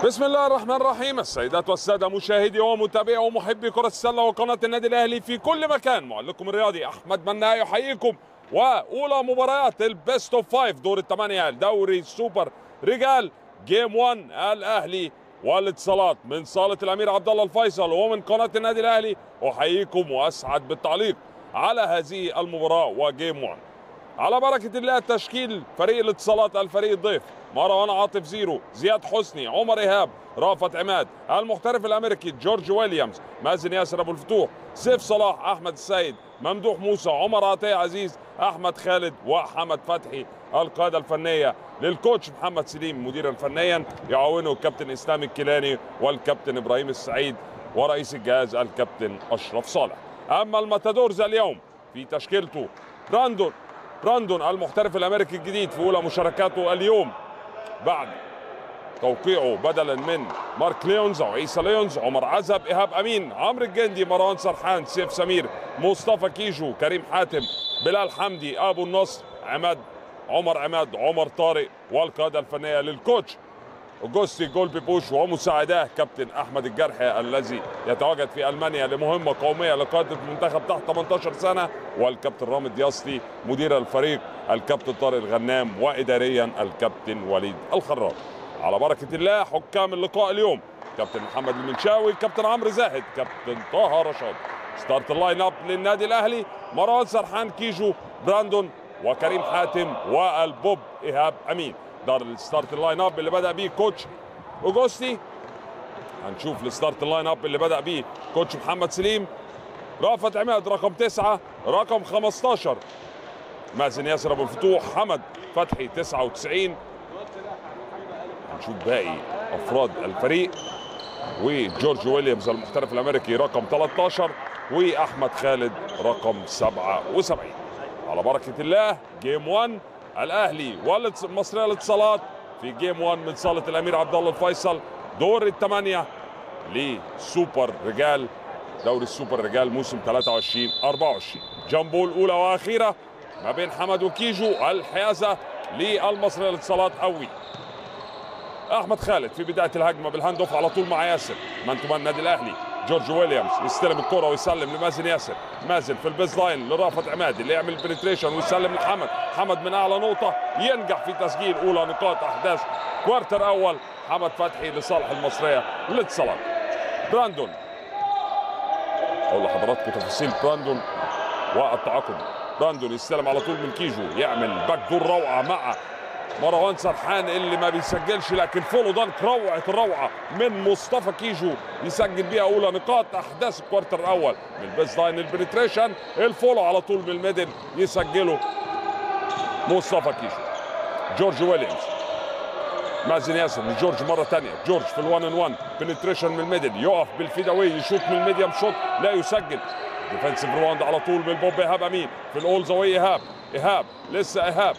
بسم الله الرحمن الرحيم السيدات والسادة مشاهدي ومتابعي ومحبي كرة السلة وقناة النادي الأهلي في كل مكان معلقكم الرياضي أحمد مناع يحييكم وأولى مباريات البيست اوف فايف دور الثمانية دوري السوبر رجال جيم 1 الأهلي والاتصالات من صالة الأمير عبد الله الفيصل ومن قناة النادي الأهلي أحييكم وأسعد بالتعليق على هذه المباراة وجيم 1 على بركة الله تشكيل فريق الاتصالات الفريق الضيف مروان عاطف زيرو زياد حسني عمر إيهاب رافت عماد المحترف الأمريكي جورج ويليامز مازن ياسر أبو الفتوح سيف صلاح أحمد السيد ممدوح موسى عمر عطية عزيز أحمد خالد وحمد فتحي القادة الفنية للكوتش محمد سليم مديرا فنيا يعاونه الكابتن إسلام الكيلاني والكابتن إبراهيم السعيد ورئيس الجهاز الكابتن أشرف صالح أما الماتادورز اليوم في تشكيلته براندون براندون المحترف الامريكي الجديد في اولى مشاركاته اليوم بعد توقيعه بدلا من مارك ليونز او عيسى ليونز عمر عزب ايهاب امين عمرو الجندي مروان سرحان سيف سمير مصطفى كيجو كريم حاتم بلال حمدي ابو النصر عماد عمر عماد عمر طارق والقاده الفنيه للكوتش اوجوستي جولبي بوش ومساعداه كابتن احمد الجرحي الذي يتواجد في المانيا لمهمه قوميه لقاده منتخب تحت 18 سنه والكابتن رامد ياسلي مدير الفريق الكابتن طارق الغنام واداريا الكابتن وليد الخراج على بركه الله حكام اللقاء اليوم كابتن محمد المنشاوي كابتن عمرو زاهد كابتن طه رشاد ستارت اللاين اب للنادي الاهلي مروان سرحان كيجو براندون وكريم حاتم والبوب ايهاب امين ده الستارت اللاين اب اللي بدا بيه كوتش اوجوستي هنشوف الستارت اللاين اب اللي بدا بيه كوتش محمد سليم رافت عماد رقم تسعة رقم 15 مازن ياسر ابو الفتوح حمد فتحي 99 هنشوف باقي افراد الفريق وجورج ويليامز المحترف الامريكي رقم 13 واحمد خالد رقم 77 على بركه الله جيم 1 الاهلي والمصريه للاتصالات في جيم 1 من صاله الامير عبد الله الفيصل دور الثمانيه لسوبر رجال دوري السوبر رجال موسم 23 24 جامبو الاولى واخيره ما بين حمد وكيجو الحيازه للمصريه للاتصالات قوي احمد خالد في بدايه الهجمه بالهاند اوف على طول مع ياسر من تمان النادي الاهلي جورج ويليامز يستلم الكره ويسلم لمازن ياسر مازن في البيز لاين لرافت عماد اللي يعمل بنتريشن ويسلم لحمد حمد من اعلى نقطه ينجح في تسجيل اولى نقاط احداث كوارتر اول حمد فتحي لصالح المصريه للاتصالات براندون اقول لحضراتكم تفاصيل براندون والتعاقد براندون يستلم على طول من كيجو يعمل باك دور روعه مع مروان سرحان اللي ما بيسجلش لكن فولو دانك روعه الروعه من مصطفى كيجو يسجل بيها اولى نقاط احداث الكوارتر الاول من البيس لاين البنتريشن الفولو على طول من الميدل يسجله مصطفى كيجو جورج ويليامز مازن ياسر لجورج مره ثانيه جورج في الوان ان 1 بنتريشن من الميدل يقف بالفيداوي يشوط من الميديم شوت لا يسجل ديفensive راوند على طول من بوب ايهاب امين في الاول زاويه ايهاب ايهاب لسه ايهاب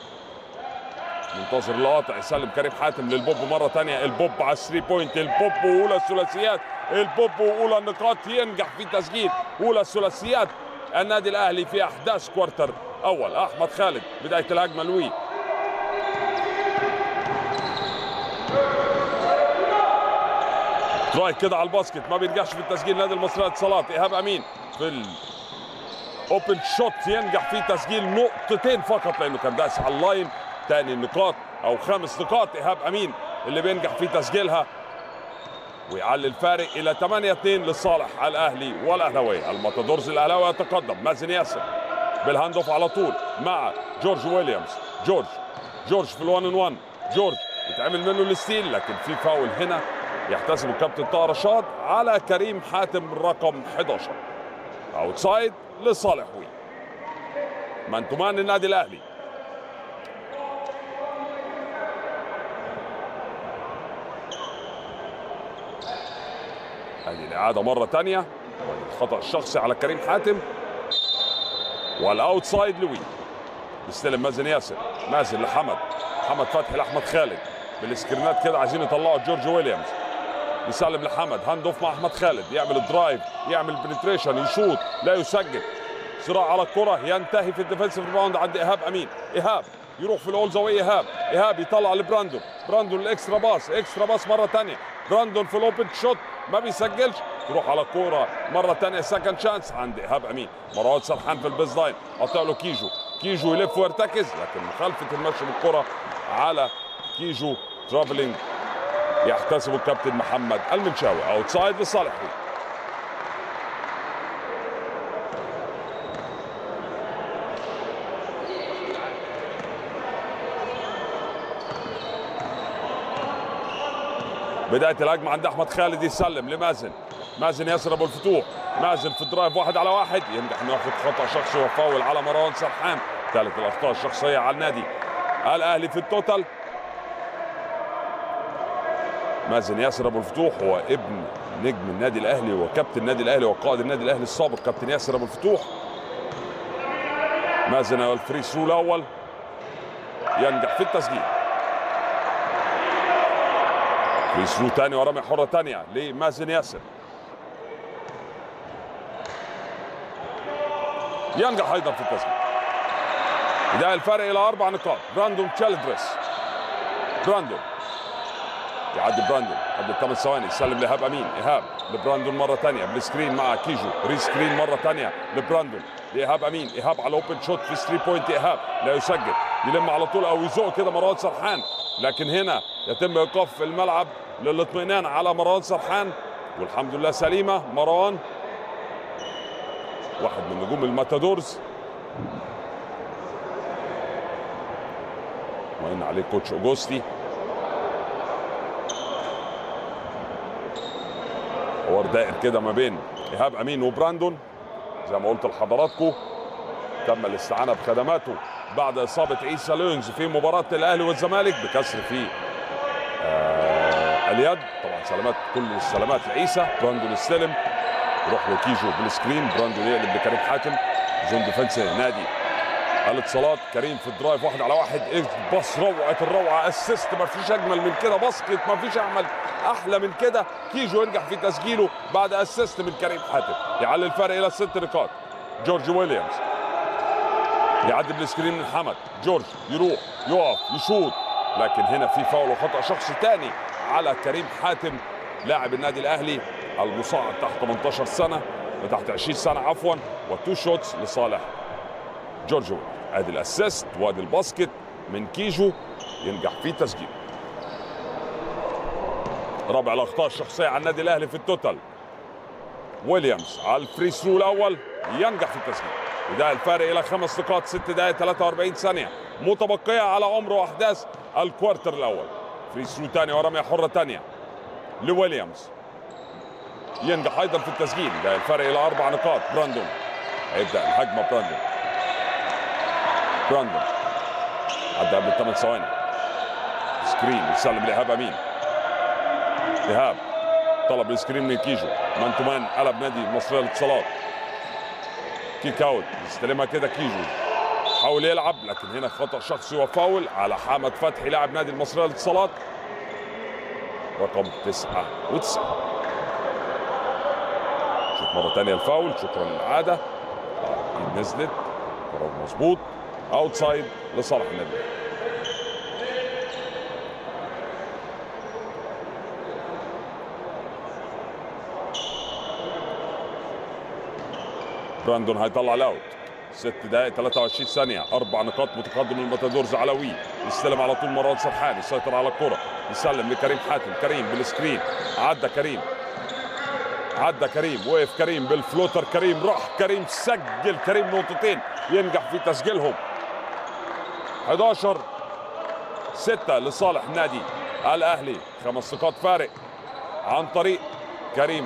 منتظر القاطع يسلم كريم حاتم للبوب مره ثانيه البوب على الثري بوينت البوب واولى الثلاثيات البوب واولى النقاط ينجح في تسجيل اولى الثلاثيات النادي الاهلي في احداث كوارتر اول احمد خالد بدايه الهجمه لوي تراي كده على الباسكت ما بينجحش في التسجيل نادي المصرية اتصالات ايهاب امين في الاوبن شوت ينجح في تسجيل نقطتين فقط لانه كان داس على اللاين ثاني نقاط او خمس نقاط ايهاب امين اللي بينجح في تسجيلها ويعلي الفارق الى 8 2 لصالح الاهلي والاهلاويه الماتادورز الاهلاوي يتقدم مازن ياسر بالهاند اوف على طول مع جورج ويليامز جورج جورج في الوان ان 1 جورج يتعمل منه الستيل لكن في فاول هنا يحتسب الكابتن طه رشاد على كريم حاتم رقم 11 اوتسايد لصالح وي من تمان النادي الاهلي هذه الاعاده مره ثانيه الخطا الشخصي على كريم حاتم والاوتسايد لوي يستلم مازن ياسر مازن لحمد حمد فتحي لاحمد خالد بالسكرينات كده عايزين يطلعوا جورج ويليامز يسلم لحمد هاند اوف مع احمد خالد يعمل الدرايف يعمل بنتريشن يشوط لا يسجل صراع على الكره ينتهي في الديفنسيف ريباوند عند ايهاب امين ايهاب يروح في الاول زاويه ايهاب ايهاب يطلع لبراندون براندون الاكسترا باس اكسترا باس مره ثانيه براندون في الاوبن شوت ما بيسجلش تروح على الكوره مره ثانيه سكند شانس عند ايهاب امين مروان سرحان في البيز لاين قاطع له كيجو كيجو يلف ويرتكز لكن مخالفه المشي بالكره على كيجو ترافلينج يحتسب الكابتن محمد المنشاوي اوتسايد لصالح وي بدايه الهجمه عند احمد خالد يسلم لمازن مازن ياسر ابو الفتوح مازن في الدرايف واحد على واحد ينجح انه ياخذ خطا شخصي وفاول على مروان سرحان ثالث الاخطاء الشخصيه على النادي الاهلي في التوتال مازن ياسر ابو الفتوح هو ابن نجم النادي الاهلي وكابتن النادي الاهلي وقائد النادي الاهلي السابق كابتن ياسر ابو الفتوح مازن الفري ثرو الاول ينجح في التسجيل فري ثرو ثاني ورمي حره ثانيه لمازن ياسر ينجح ايضا في التسجيل ده الفرق الى اربع نقاط براندون تشيلدرس براندون يعدي براندون قبل ثمان ثواني يسلم لايهاب امين ايهاب لبراندون مره ثانيه بالسكرين مع كيجو ري سكرين مره ثانيه لبراندون لايهاب امين ايهاب على اوبن شوت في 3 بوينت ايهاب لا يسجل يلم على طول او يزق كده مروان سرحان لكن هنا يتم ايقاف الملعب للاطمئنان على مروان سرحان والحمد لله سليمه مروان واحد من نجوم الماتادورز وإن عليه كوتش اوجوستي حوار دائر كده ما بين ايهاب امين وبراندون زي ما قلت لحضراتكم تم الاستعانه بخدماته بعد اصابه عيسى لونز في مباراه الاهلي والزمالك بكسر في آه اليد طبعا سلامات كل السلامات لعيسى براندون استلم يروح له كيجو بالسكرين براندون يقلب لكريم حاتم زون ديفنس نادي الاتصالات كريم في الدرايف واحد على واحد باص روعه الروعه اسيست ما فيش اجمل من كده باسكت ما فيش اعمل احلى من كده كيجو ينجح في تسجيله بعد اسيست من كريم حاتم يعلي الفرق الى ست نقاط جورج ويليامز يعدي بالسكرين من حمد جورج يروح يقف يشوط لكن هنا في فاول وخطا شخصي ثاني على كريم حاتم لاعب النادي الاهلي المصاعد تحت 18 سنه وتحت 20 سنه عفوا وتو شوتس لصالح جورج ويل ادي الاسيست وادي الباسكت من كيجو ينجح في تسجيل رابع الاخطاء الشخصيه على النادي الاهلي في التوتال ويليامز على الفري ثرو الاول ينجح في التسجيل وده الفارق الى خمس نقاط ست دقائق 43 ثانيه متبقيه على عمر واحداث الكوارتر الاول فري ثرو ثانيه ورميه حره ثانيه لويليامز ينجح ايضا في التسجيل ده الفرق الى اربع نقاط براندون هيبدا الهجمه براندون براندون عدى قبل ثمان ثواني سكرين يسلم لايهاب امين ايهاب طلب السكرين من كيجو مان تو مان قلب نادي المصريه للاتصالات كيك اوت يستلمها كده كيجو حاول يلعب لكن هنا خطا شخصي وفاول على حمد فتحي لاعب نادي المصريه للاتصالات رقم تسعة وتسعة شوف مرة تانية الفاول شكرا للعادة آه، نزلت قرار مظبوط اوتسايد لصالح النادي براندون هيطلع الاوت ست دقائق 23 ثانية أربع نقاط متقدم الماتادورز على وي يستلم على طول مروان سرحان يسيطر على الكرة يسلم لكريم حاتم كريم بالسكرين عدى كريم عدى كريم وقف كريم بالفلوتر كريم راح كريم سجل كريم نقطتين ينجح في تسجيلهم 11 6 لصالح النادي الاهلي خمس نقاط فارق عن طريق كريم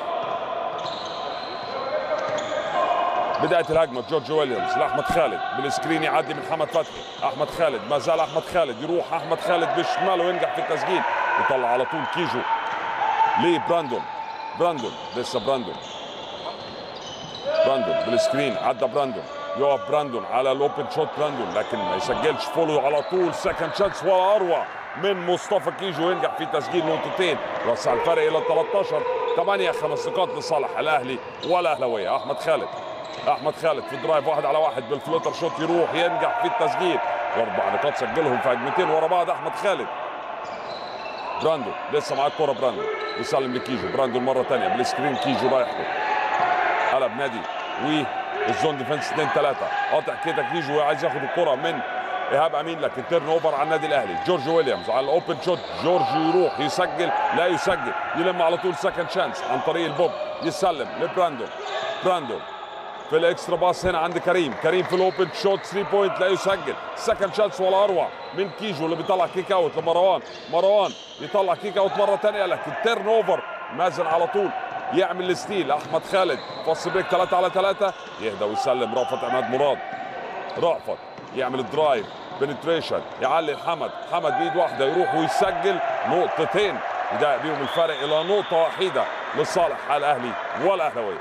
بداية الهجمة جورج ويليامز لأحمد خالد بالسكرين يعدي من حمد فتحي أحمد خالد ما زال أحمد خالد يروح أحمد خالد بشماله وينجح في التسجيل يطلع على طول كيجو لبراندون براندون لسه براندون براندون بالسكرين عدى براندون يقف براندون على الاوبن شوت براندون لكن ما يسجلش فولو على طول سكند شانس ولا اروع من مصطفى كيجو ينجح في تسجيل نقطتين وسع الفرق الى 13 8 خمس نقاط لصالح الاهلي والاهلاويه احمد خالد احمد خالد في درايف واحد على واحد بالفلوتر شوت يروح ينجح في التسجيل واربع نقاط سجلهم في هجمتين ورا بعض احمد خالد براندو لسه معاه الكره براندو يسلم لكيجو براندو مره ثانيه بالسكرين كيجو رايح له قلب نادي والزون ديفنس 2 3 قاطع كده كيجو عايز ياخد الكره من ايهاب امين لكن تيرن اوفر على النادي الاهلي جورج ويليامز على الاوبن شوت جورج يروح يسجل لا يسجل يلم على طول سكند شانس عن طريق البوب يسلم لبراندون براندون في الاكسترا باس هنا عند كريم كريم في الاوبن شوت 3 بوينت لا يسجل سكند شانس ولا اروع من كيجو اللي بيطلع كيك اوت لمروان مروان يطلع كيك اوت مره ثانيه لكن تيرن اوفر مازن على طول يعمل الستيل احمد خالد فص بريك 3 على 3 يهدى ويسلم رأفت عماد مراد رأفت يعمل الدرايف بنتريشن يعلي لحمد حمد بايد واحده يروح ويسجل نقطتين يضايق بيهم الفرق الى نقطه وحيده لصالح الاهلي والاهلاويه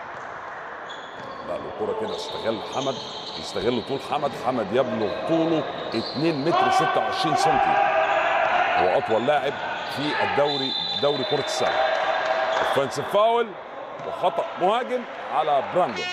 لا الكرة كده استغل حمد يستغل طول حمد حمد يبلغ طوله 2 متر 26 سم هو اطول لاعب في الدوري دوري كرة السلة اوفنسيف فاول وخطأ مهاجم على براندون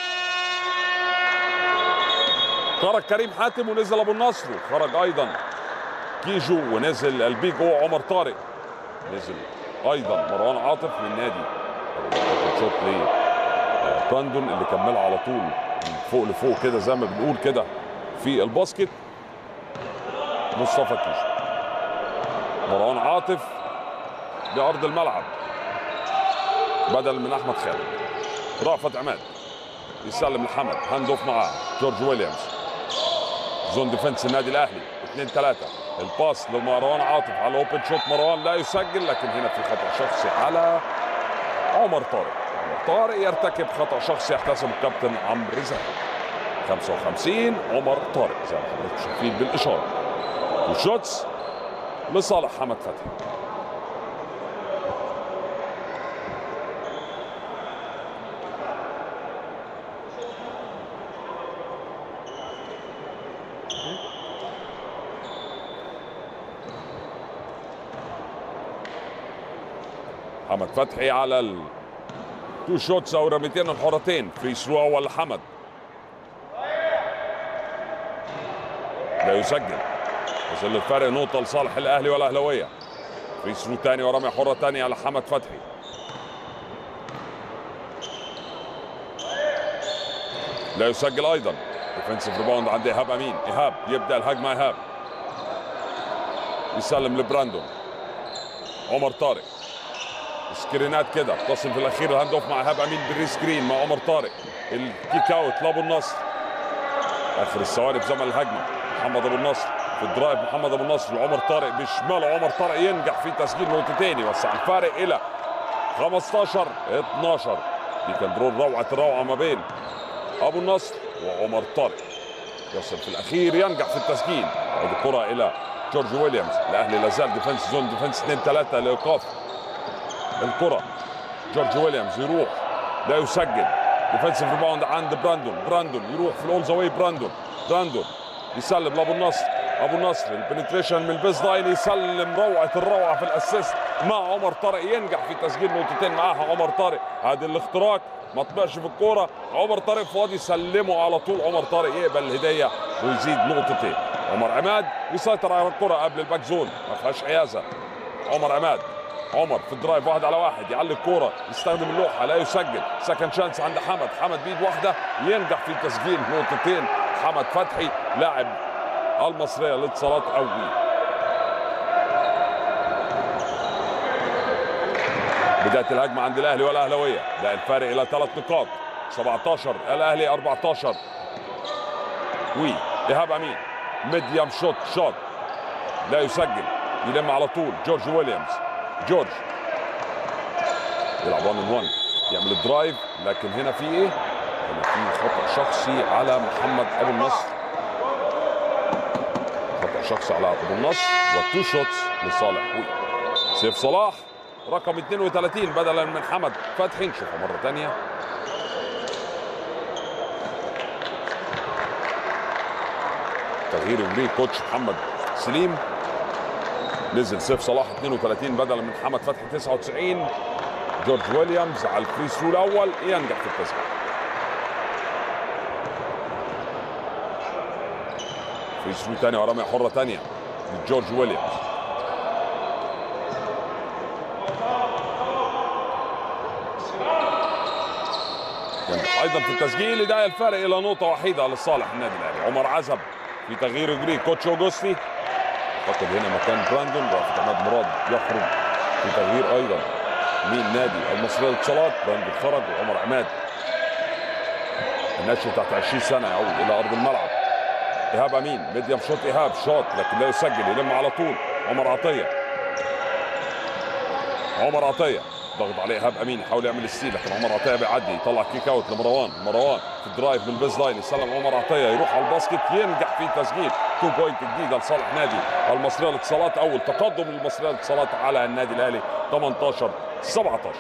خرج كريم حاتم ونزل ابو النصر وخرج ايضا كيجو ونزل البيجو عمر طارق نزل ايضا مروان عاطف من نادي شوت ليه براندون اللي كملها على طول من فوق لفوق كده زي ما بنقول كده في الباسكت مصطفى كيجو مروان عاطف بأرض الملعب بدل من احمد خالد رأفت عماد يسلم لحمد هاند اوف معاه جورج ويليامز زون ديفنس النادي الاهلي 2 3 الباس لمروان عاطف على اوبن شوت مروان لا يسجل لكن هنا في خطا شخصي على عمر طارق عمر طارق يرتكب خطا شخصي يحتسب الكابتن عمرو زاهد 55 عمر طارق زي ما حضرتك شايفين بالاشاره وشوتس لصالح حمد فتحي محمد فتحي على ال تو شوتس او رميتين الحرتين فري ثرو اول لحمد لا يسجل وصل الفرق نقطة لصالح الأهلي والأهلوية فري ثرو تاني ورمية حرة تانية على حمد فتحي لا يسجل أيضا ديفنسيف ريباوند عند إيهاب أمين إيهاب يبدأ الهجمة إيهاب يسلم لبراندون عمر طارق سكرينات كده تصل في الاخير الهاند اوف مع ايهاب امين بالري سكرين مع عمر طارق الكيك اوت لابو النصر اخر الثواني في زمن الهجمه محمد ابو النصر في الدرايف محمد ابو النصر لعمر طارق بشماله عمر طارق ينجح في تسجيل نقطتين يوسع الفارق الى 15 12 دي كان درون روعه الروعه ما بين ابو النصر وعمر طارق يصل في الاخير ينجح في التسجيل تعود الكره الى جورج ويليامز الاهلي لا زال ديفنس زون ديفنس 2 3 لايقاف الكرة جورج ويليامز يروح لا يسجل ديفنسيف ريباوند عند براندون براندون يروح في الاول زاوية براندون براندون يسلم لابو النصر ابو النصر البنتريشن من البيس لاين يسلم روعه الروعه في الاسيست مع عمر طارق ينجح في تسجيل نقطتين معاها عمر طارق هذا الاختراق ما طبعش في الكوره عمر طارق فاضي يسلمه على طول عمر طارق يقبل الهديه ويزيد نقطتين عمر عماد يسيطر على الكره قبل الباك زون ما فيهاش حيازه عمر عماد عمر في الدرايف واحد على واحد يعلي الكوره يستخدم اللوحه لا يسجل سكند شانس عند حمد حمد بيد واحده ينجح في تسجيل نقطتين حمد فتحي لاعب المصريه للاتصالات قوي بدايه الهجمه عند الاهلي والاهلاويه ده الفارق الى ثلاث نقاط 17 الاهلي 14 وي ايهاب امين ميديم شوت شوت لا يسجل يلم على طول جورج ويليامز جورج يلعب 1 1 يعمل الدرايف لكن هنا في ايه؟ هنا في خطا شخصي على محمد ابو النصر خطا شخصي على ابو النصر والتو شوتس لصالح وي سيف صلاح رقم 32 بدلا من حمد فتحي نشوفها مره ثانيه تغيير يمريه كوتش محمد سليم نزل سيف صلاح 32 بدلا من حمد فتحي 99 جورج ويليامز على الفري ثرو الاول ينجح في التسجيل فري ثرو ثاني ورمية حرة ثانية لجورج ويليامز ايضا في التسجيل يضايق الفارق الى نقطه وحيده لصالح النادي الاهلي عمر عزب في تغيير يجري كوتش اوجوستي اعتقد هنا مكان براندون رافت عماد مراد يخرج في تغيير ايضا من نادي المصريه للاتصالات براندون خرج وعمر عماد الناشئ تحت 20 سنه يعود الى ارض الملعب ايهاب امين ميديم شوت ايهاب شوت لكن لا يسجل يلم على طول عمر عطيه عمر عطيه ضغط عليه ايهاب امين يحاول يعمل ستيل لكن عمر عطيه بيعدي يطلع كيك اوت لمروان مروان في الدرايف من البيز لاين يسلم عمر عطيه يروح على الباسكت ينجح في تسجيل تو بوينت جديده لصالح نادي المصريه للاتصالات اول تقدم للمصريه للاتصالات على النادي الاهلي 18 17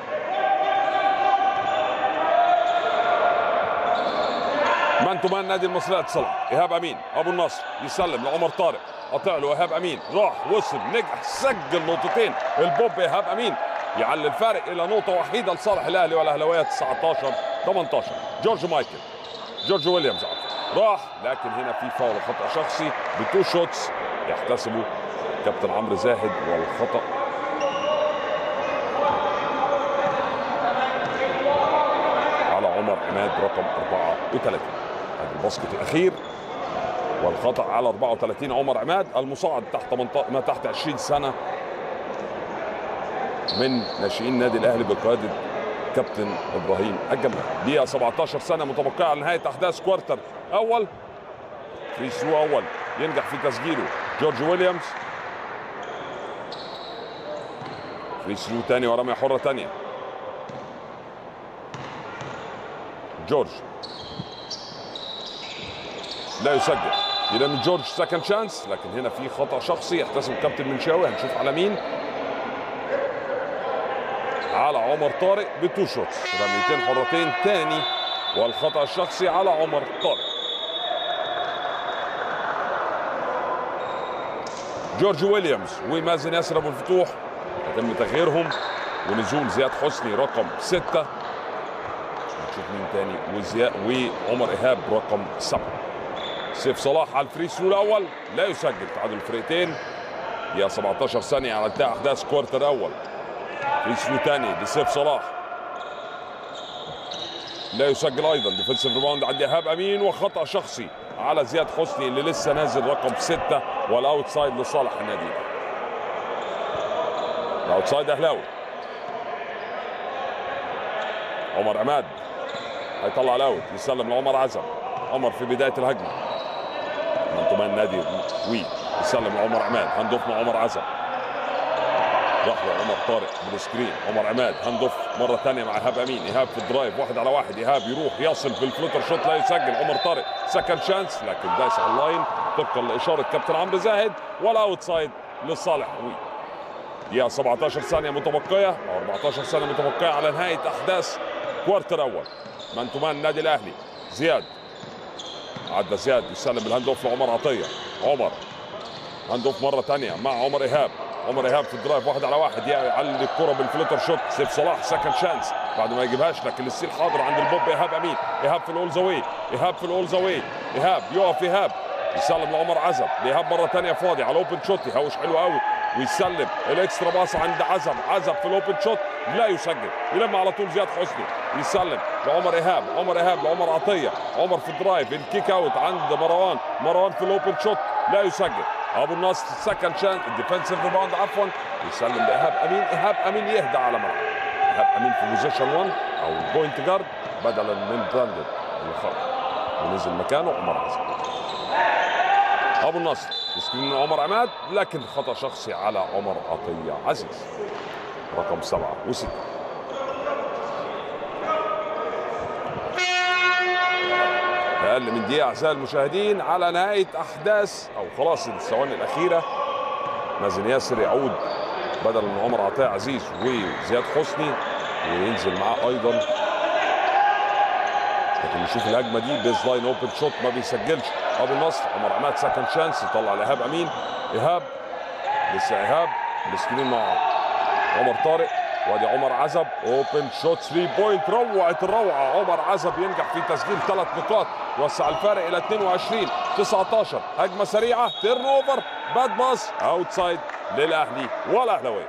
مان تو مان نادي المصريه للاتصالات ايهاب امين ابو النصر يسلم لعمر طارق قطع له ايهاب امين راح وصل نجح سجل نقطتين البوب ايهاب امين يعلي الفارق الى نقطه وحيده لصالح الاهلي والاهلاويه 19 18 جورج مايكل جورج ويليامز عفوا راح لكن هنا في فاول خطا شخصي بتو شوتس يحتسبه كابتن عمرو زاهد والخطا على عمر عماد رقم 34 هذا الباسكت الاخير والخطا على 34 عمر عماد المصعد تحت 18 ما تحت 20 سنه من ناشئين النادي الاهلي بقياده كابتن ابراهيم الجمال دقيقه 17 سنه متبقيه على نهايه احداث كوارتر اول فري ثرو اول ينجح في تسجيله جورج ويليامز فري ثرو ثاني ورميه حره ثانيه جورج لا يسجل يلم جورج سكند شانس لكن هنا في خطا شخصي يحتسب كابتن منشاوي هنشوف على مين على عمر طارق بتو شوتس رميتين حرتين تاني والخطا الشخصي على عمر طارق جورج ويليامز ومازن ياسر ابو الفتوح يتم تغييرهم ونزول زياد حسني رقم ستة نشوف مين تاني وزياد وعمر ايهاب رقم سبعة سيف صلاح على الفري ثرو الاول لا يسجل تعادل الفريقين يا 17 ثانية على انتهاء احداث كوارتر اول فري ثرو ثاني لسيف صلاح لا يسجل ايضا ديفنسيف ريباوند عند ايهاب امين وخطا شخصي على زياد حسني اللي لسه نازل رقم ستة والاوت سايد لصالح النادي الاوت سايد اهلاوي عمر عماد هيطلع الاوت يسلم لعمر عزم عمر في بدايه الهجمه من ضمان نادي وي يسلم لعمر عماد هاند اوف مع عمر عزم راح له عمر طارق بالسكرين عمر عماد هاند اوف مره ثانيه مع ايهاب امين ايهاب في الدرايف واحد على واحد ايهاب يروح يصل في الفلوتر شوت لا يسجل عمر طارق سكند شانس لكن دايس على اللاين طبقا لاشاره كابتن عمرو زاهد والاوت سايد لصالح وي دقيقة 17 ثانية متبقية أو 14 ثانية متبقية على نهاية أحداث كوارتر أول مان تو مان النادي الأهلي زياد عدى زياد يسلم الهاند اوف لعمر عطية عمر هاند اوف مرة ثانية مع عمر إيهاب عمر ايهاب في الدرايف واحد على واحد يعلي الكره بالفلوتر شوت سيف صلاح سكند شانس بعد ما يجيبهاش لكن السيل حاضر عند البوب ايهاب امين ايهاب في الاول زاوي ايهاب في الاول زاوي ايهاب يقف ايهاب يسلم لعمر عزب لايهاب مره ثانيه فاضي على الاوبن شوت يهوش حلو قوي ويسلم الاكسترا باص عند عزب عزب في الاوبن شوت لا يسجل يلم على طول زياد حسني يسلم لعمر ايهاب عمر ايهاب لعمر عطيه عمر في الدرايف الكيك اوت عند مروان مروان في الاوبن شوت لا يسجل ابو النصر سكند شانس الديفنسيف ريباوند عفوا يسلم لايهاب امين ايهاب امين يهدى على ملعب ايهاب امين في بوزيشن 1 او بوينت جارد بدلا من براندن اللي خرج ونزل مكانه عمر عزم ابو النصر سكرين عمر عماد لكن خطا شخصي على عمر عطيه عزيز رقم سبعة وستة أقل من دقيقة أعزائي المشاهدين على نهاية أحداث أو خلاص الثواني الأخيرة مازن ياسر يعود بدل من عمر عطية عزيز وزياد حسني وينزل معاه أيضا لكن نشوف الهجمة دي بيز لاين أوبن شوت ما بيسجلش أبو النصر عمر عماد سكند شانس يطلع لإيهاب أمين إيهاب لسه إيهاب السكرين مع عمر طارق وادي عمر عزب اوبن شوت 3 بوينت روعه الروعه عمر عزب ينجح في تسجيل ثلاث نقاط يوسع الفارق الى 22 19 هجمه سريعه تيرن اوفر باد باس اوت سايد للاهلي والاهلاويه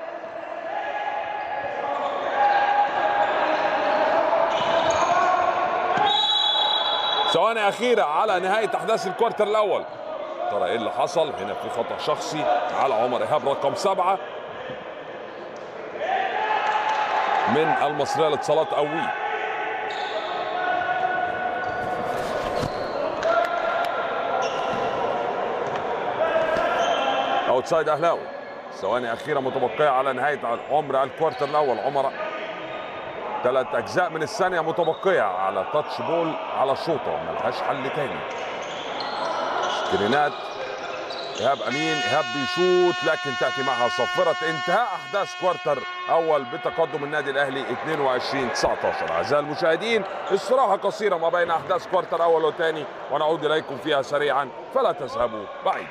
ثواني اخيره على نهايه احداث الكوارتر الاول ترى ايه اللي حصل هنا في خطا شخصي على عمر ايهاب رقم سبعه من المصريه لاتصالات قوي اوتسايد اهلاوي ثواني اخيره متبقيه على نهايه عمر الكوارتر الاول عمر ثلاث اجزاء من الثانيه متبقيه على تاتش بول على الشوطه ملهاش حل تاني سكرينات ايهاب امين ايهاب بيشوط لكن تاتي معها صفره انتهاء احداث كوارتر اول بتقدم النادي الاهلي 22 19 اعزائي المشاهدين استراحه قصيره ما بين احداث كوارتر اول وثاني ونعود اليكم فيها سريعا فلا تذهبوا بعيد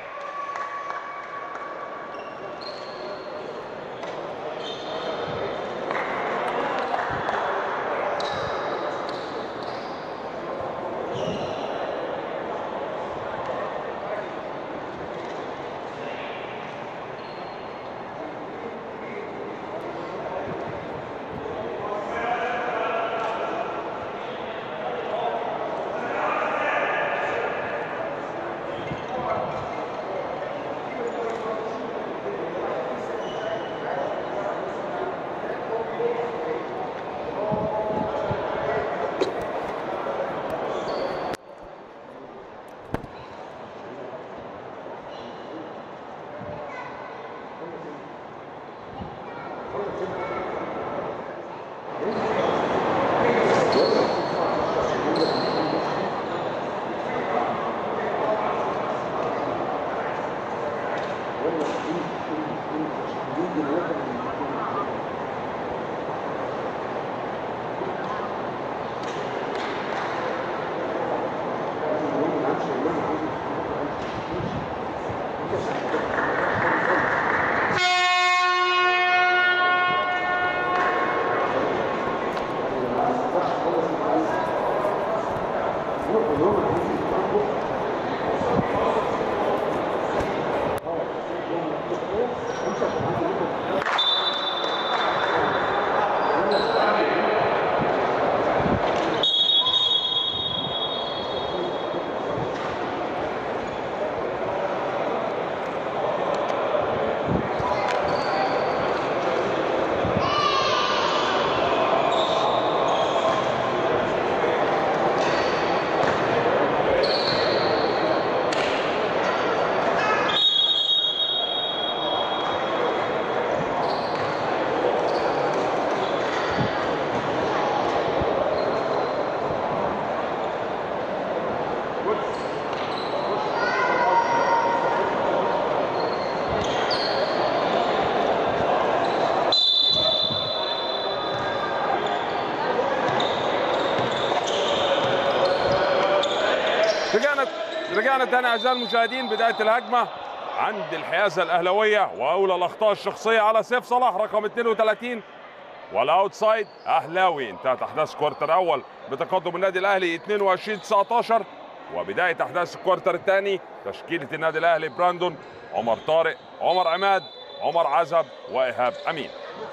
رجعنا رجعنا تاني اعزائي المشاهدين بدايه الهجمه عند الحيازه الاهلاويه واولى الاخطاء الشخصيه على سيف صلاح رقم 32 والاوتسايد اهلاوي انتهت احداث كوارتر اول بتقدم النادي الاهلي 22 19 وبدايه احداث الكوارتر الثاني تشكيله النادي الاهلي براندون عمر طارق عمر عماد عمر عزب وايهاب امين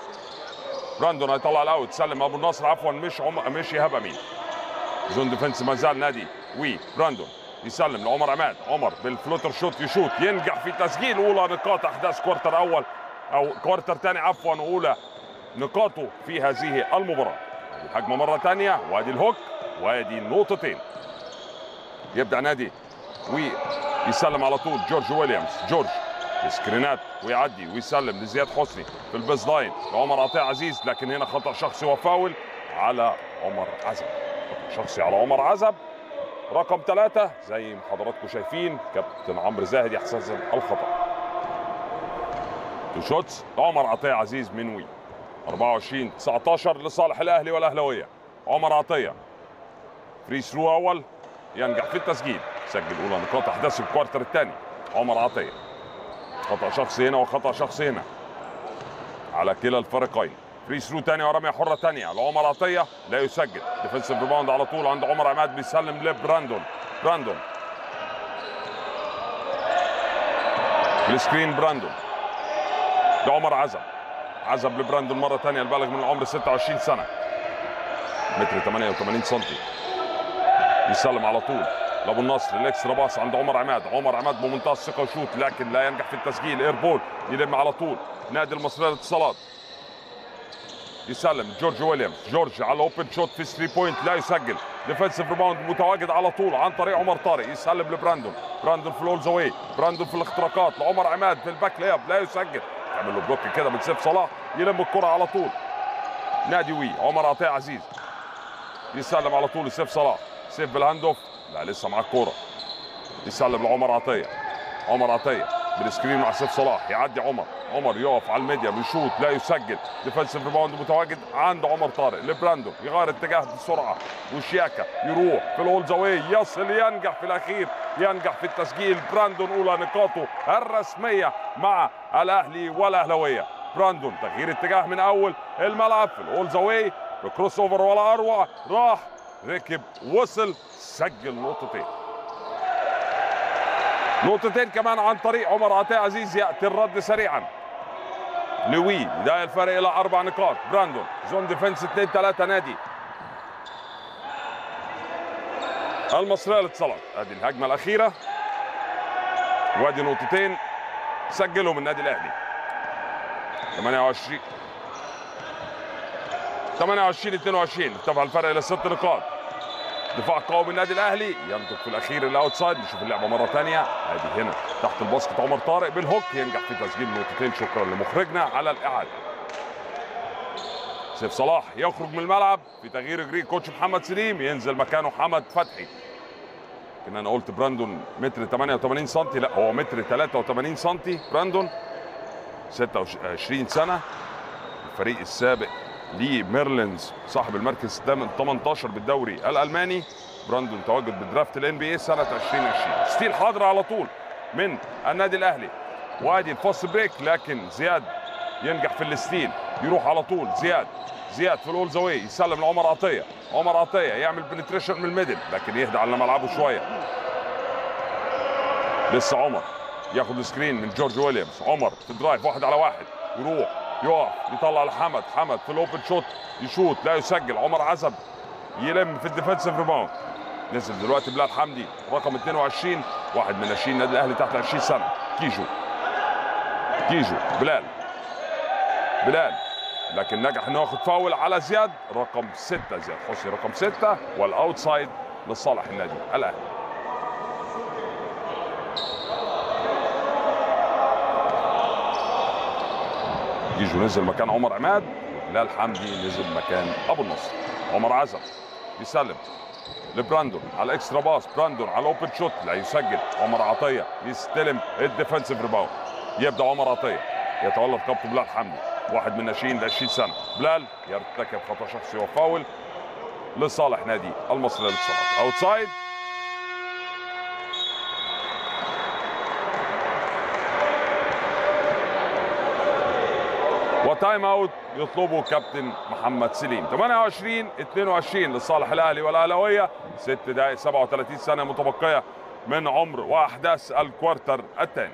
براندون هيطلع الاوت سلم ابو النصر عفوا مش عمر مش ايهاب امين زون ديفنس ما زال نادي وي براندون يسلم لعمر عماد عمر بالفلوتر شوت يشوت ينجح في تسجيل اولى نقاط احداث كوارتر اول او كوارتر ثاني عفوا اولى نقاطه في هذه المباراه الهجمه مره ثانيه وادي الهوك وادي النقطتين يبدا نادي ويسلم على طول جورج ويليامز جورج سكرينات ويعدي ويسلم لزياد حسني في البيز لاين لعمر عطيه عزيز لكن هنا خطا شخصي وفاول على عمر عزب خطا شخصي على عمر عزب رقم ثلاثة زي ما حضراتكم شايفين كابتن عمرو زاهد يحتسب الخطأ تو شوتس عمر عطية عزيز من وي 24 19 لصالح الأهلي والأهلوية عمر عطية فري ثرو أول ينجح في التسجيل سجل أولى نقاط أحداث الكوارتر الثاني عمر عطية خطأ شخصي هنا وخطأ شخصي هنا على كلا الفريقين فري ثرو ثانيه ورميه حره ثانيه لعمر عطيه لا يسجل ديفنسيف ريباوند على طول عند عمر عماد بيسلم لبراندون براندون السكرين براندون لعمر عزب عزب لبراندون مره ثانيه البالغ من العمر 26 سنه متر 88 سم يسلم على طول لابو النصر الاكسترا باص عند عمر عماد عمر عماد بمنتهى الثقه وشوت لكن لا ينجح في التسجيل ايربول يلم على طول نادي المصريه للاتصالات يسلم جورج ويليامز جورج على اوبن شوت في 3 بوينت لا يسجل ديفensive ريباوند متواجد على طول عن طريق عمر طارق يسلم لبراندون براندون في الاولز اواي براندون في الاختراقات لعمر عماد في الباك لياب لا يسجل يعمل له بلوك كده من سيف صلاح يلم الكره على طول نادي وي عمر عطيه عزيز يسلم على طول لسيف صلاح سيف بالهاند اوف لا لسه معاه الكوره يسلم لعمر عطيه عمر عطيه بالسكرين مع سيف صلاح يعدي عمر عمر يقف على الميديا بيشوط لا يسجل ديفensive ريباوند متواجد عند عمر طارق لبراندو يغير اتجاه بسرعه وشياكا يروح في الهولز اواي يصل ينجح في الاخير ينجح في التسجيل براندون اولى نقاطه الرسميه مع الاهلي والاهلاويه براندون تغيير اتجاه من اول الملعب في الهولز اواي بكروس اوفر ولا اروع راح ركب وصل سجل نقطتين نقطتين كمان عن طريق عمر عطيه عزيز ياتي الرد سريعا لوي بدايه الفرق الى اربع نقاط براندون زون ديفنس 2 3 نادي المصريه للاتصالات ادي الهجمه الاخيره وادي نقطتين سجلهم النادي الاهلي 28 28 22 ارتفع الفرق الى ست نقاط دفاع قوي من النادي الاهلي ينطق في الاخير الاوتسايد نشوف اللعبه مره ثانيه ادي هنا تحت الباسكت عمر طارق بالهوك ينجح في تسجيل نقطتين شكرا لمخرجنا على الاعاده سيف صلاح يخرج من الملعب في تغيير جري كوتش محمد سليم ينزل مكانه حمد فتحي كنا انا قلت براندون متر 88 سم لا هو متر 83 سم براندون 26 سنه الفريق السابق لميرلينز صاحب المركز 18 بالدوري الالماني براندون تواجد بدرافت الان بي اي سنه 2020 ستيل حاضر على طول من النادي الاهلي وادي الفاست بريك لكن زياد ينجح في الستيل يروح على طول زياد زياد في الاول زاوية يسلم لعمر عطيه عمر عطيه يعمل بنتريشن من الميدل لكن يهدى على ملعبه شويه لسه عمر ياخد سكرين من جورج ويليامز عمر في درايف واحد على واحد يروح يقف يطلع لحمد حمد في الاوبن شوت يشوت لا يسجل عمر عزب يلم في الديفensive ريباوند نزل دلوقتي بلال حمدي رقم 22 واحد من ناشئين النادي الاهلي تحت 20 سنه كيجو كيجو بلال بلال لكن نجح انه ياخد فاول على زياد رقم 6 زياد حسني رقم 6 والاوتسايد لصالح النادي الاهلي كيجو نزل مكان عمر عماد وبلال حمدي نزل مكان ابو النصر عمر عزم يسلم لبراندون على اكسترا باس براندون على اوبن شوت لا يسجل عمر عطيه يستلم الديفنسيف ريباوند يبدا عمر عطيه يتولى رقبته بلال حمدي واحد من ناشئين ل 20 سنه بلال يرتكب خطا شخصي وفاول لصالح نادي المصري للاتصالات اوتسايد وتايم اوت يطلبه كابتن محمد سليم 28 22 لصالح الاهلي والاهلاويه 6 دقائق 37 سنه متبقيه من عمر واحداث الكوارتر الثاني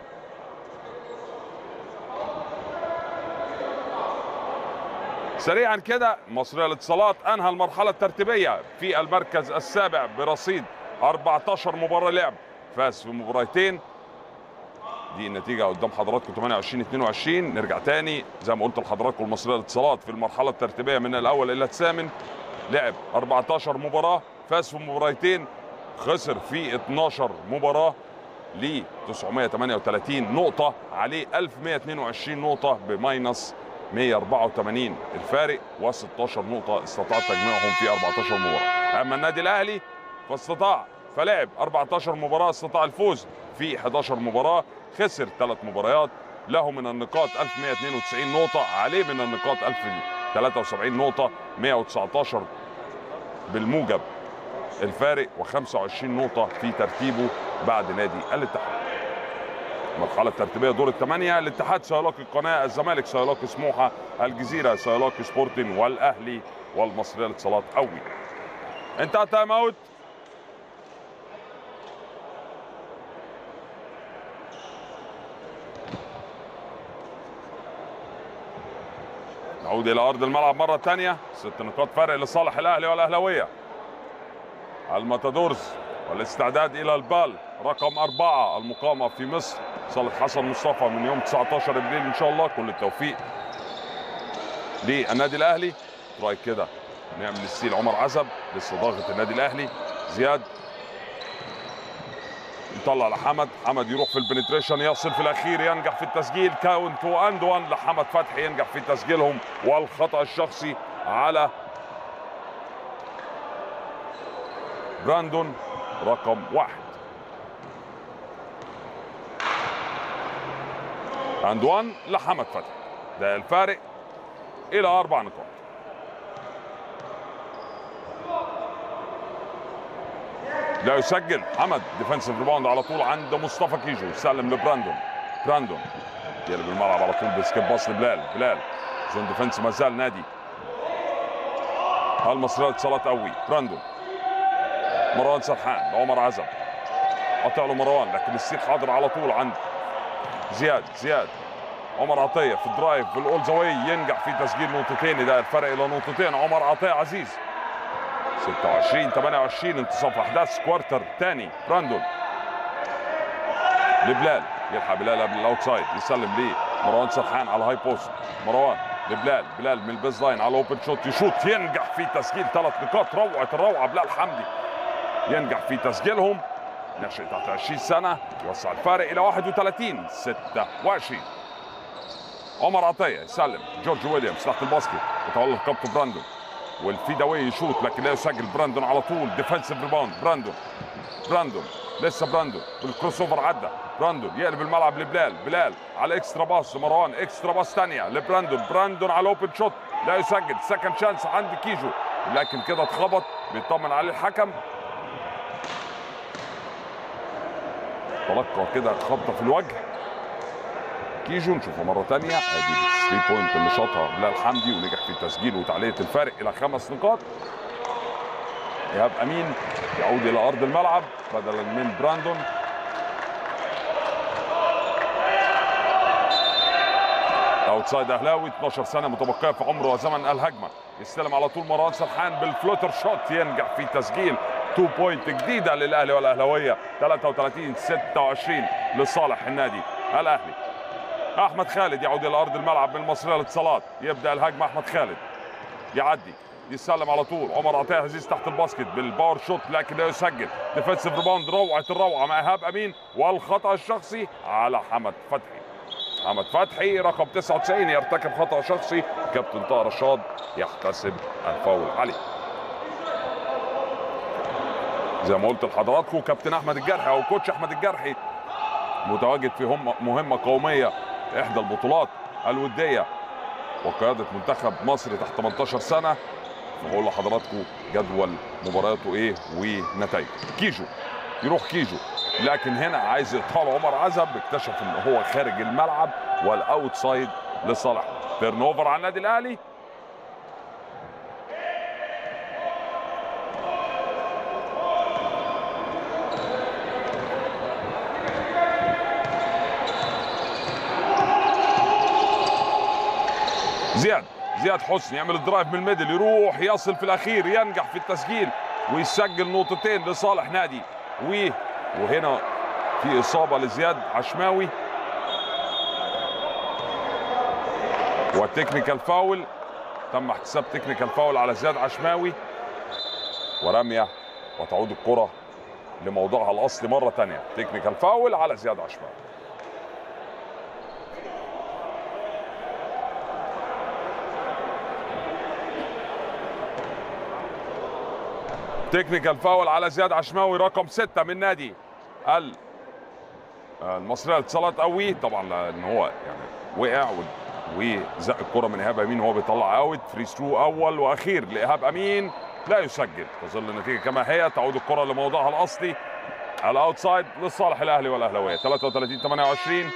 سريعا كده مصرية الاتصالات انهى المرحله الترتيبيه في المركز السابع برصيد 14 مباراه لعب فاز في مباراتين دي النتيجه قدام حضراتكم 28 22 نرجع تاني زي ما قلت لحضراتكم المصريه للاتصالات في المرحله الترتيبيه من الاول الى الثامن لعب 14 مباراه فاز في مباراتين خسر في 12 مباراه ل 938 نقطه عليه 1122 نقطه بماينس 184 الفارق و16 نقطه استطاع تجميعهم في 14 مباراه اما النادي الاهلي فاستطاع فلعب 14 مباراه استطاع الفوز في 11 مباراه خسر ثلاث مباريات له من النقاط 1192 نقطة عليه من النقاط 1073 نقطة 119 بالموجب الفارق و25 نقطة في ترتيبه بعد نادي الاتحاد المرحلة الترتيبية دور الثمانية الاتحاد سيلاقي القناة الزمالك سيلاقي سموحة الجزيرة سيلاقي سبورتين والأهلي والمصرية للاتصالات أوي انتهى تايم اوت نعود الى ارض الملعب مره ثانيه ست نقاط فرق لصالح الاهلي والاهلاويه الماتادورز والاستعداد الى البال رقم أربعة المقامة في مصر صالح حسن مصطفى من يوم 19 ابريل ان شاء الله كل التوفيق للنادي الاهلي رايك كده نعمل السيل عمر عزب لسه ضاغط النادي الاهلي زياد يطلع لحمد حمد يروح في البنتريشن يصل في الاخير ينجح في التسجيل كاونت واند وان لحمد فتحي ينجح في تسجيلهم والخطا الشخصي على براندون رقم واحد اند وان لحمد فتحي ده الفارق الى اربع نقاط لا يسجل حمد ديفنسيف ريباوند على طول عند مصطفى كيجو يسلم لبراندون براندون يقلب الملعب على طول بسكيب باص لبلال بلال زون ديفنس ما زال نادي المصرية اتصالات قوي براندون مروان سرحان لعمر عزم قطع له مروان لكن السير حاضر على طول عند زياد زياد عمر عطيه في الدرايف في الاول زواي ينجح في تسجيل نقطتين ده الفرق الى نقطتين عمر عطيه عزيز 26 28 انتصاف احداث كوارتر ثاني براندون لبلال يلحق بلال قبل الاوتسايد يسلم ليه مروان سرحان على الهاي بوست مروان لبلال بلال من البيز لاين على اوبن شوت يشوط ينجح في تسجيل ثلاث نقاط روعه الروعه بلال حمدي ينجح في تسجيلهم ناشئ تحت 20 سنه يوسع الفارق الى 31 26 عمر عطيه يسلم جورج ويليامز تحت الباسكت يتولى رقبته براندون والفيداوي يشوط لكن لا يسجل براندون على طول ديفensive ريباوند براندون براندون لسه براندون بالكروس اوفر عدى براندون يقلب الملعب لبلال بلال على اكسترا باص مروان اكسترا باص ثانيه لبراندون براندون على اوبن شوت لا يسجل سكند شانس عند كيجو لكن كده اتخبط بيطمن عليه الحكم تلقى كده خبطه في الوجه كيجو نشوفها مره ثانيه ادي الثري بوينت اللي شاطها بلال حمدي ونجح في تسجيل وتعليه الفارق الى خمس نقاط ايهاب امين يعود الى ارض الملعب بدلا من براندون اوتسايد اهلاوي 12 سنه متبقيه في عمره وزمن الهجمه يستلم على طول مروان سرحان بالفلوتر شوت ينجح في تسجيل 2 بوينت جديده للاهلي والاهلاويه 33 26 لصالح النادي الاهلي احمد خالد يعود الى ارض الملعب من المصريه للاتصالات يبدا الهجمه احمد خالد يعدي يسلم على طول عمر عطيه عزيز تحت الباسكت بالباور شوت لكن لا يسجل ديفنسيف ريباوند روعه الروعه مع ايهاب امين والخطا الشخصي على حمد فتحي حمد فتحي رقم 99 يرتكب خطا شخصي كابتن طاهر رشاد يحتسب الفاول عليه زي ما قلت لحضراتكم كابتن احمد الجرحي او كوتش احمد الجرحي متواجد في هم مهمه قوميه احدى البطولات الوديه وقياده منتخب مصر تحت 18 سنه بقول لحضراتكم جدول مبارياته ايه ونتائجه كيجو يروح كيجو لكن هنا عايز يطال عمر عزب اكتشف ان هو خارج الملعب والاوت سايد لصالح تيرن اوفر على النادي الاهلي زياد زياد حسني يعمل الدرايف من الميدل يروح يصل في الاخير ينجح في التسجيل ويسجل نقطتين لصالح نادي و وهنا في اصابه لزياد عشماوي وتكنيكال فاول تم احتساب تكنيكال فاول على زياد عشماوي ورميه وتعود الكره لموضعها الاصلي مره ثانيه تكنيكال فاول على زياد عشماوي تكنيكال فاول على زياد عشماوي رقم ستة من نادي ال المصرية للاتصالات قوي طبعا لان هو يعني وقع وزق الكرة من ايهاب امين وهو بيطلع اوت فري ثرو اول واخير لايهاب امين لا يسجل تظل النتيجة كما هي تعود الكرة لموضعها الاصلي الاوتسايد لصالح الاهلي والاهلاويه 33 28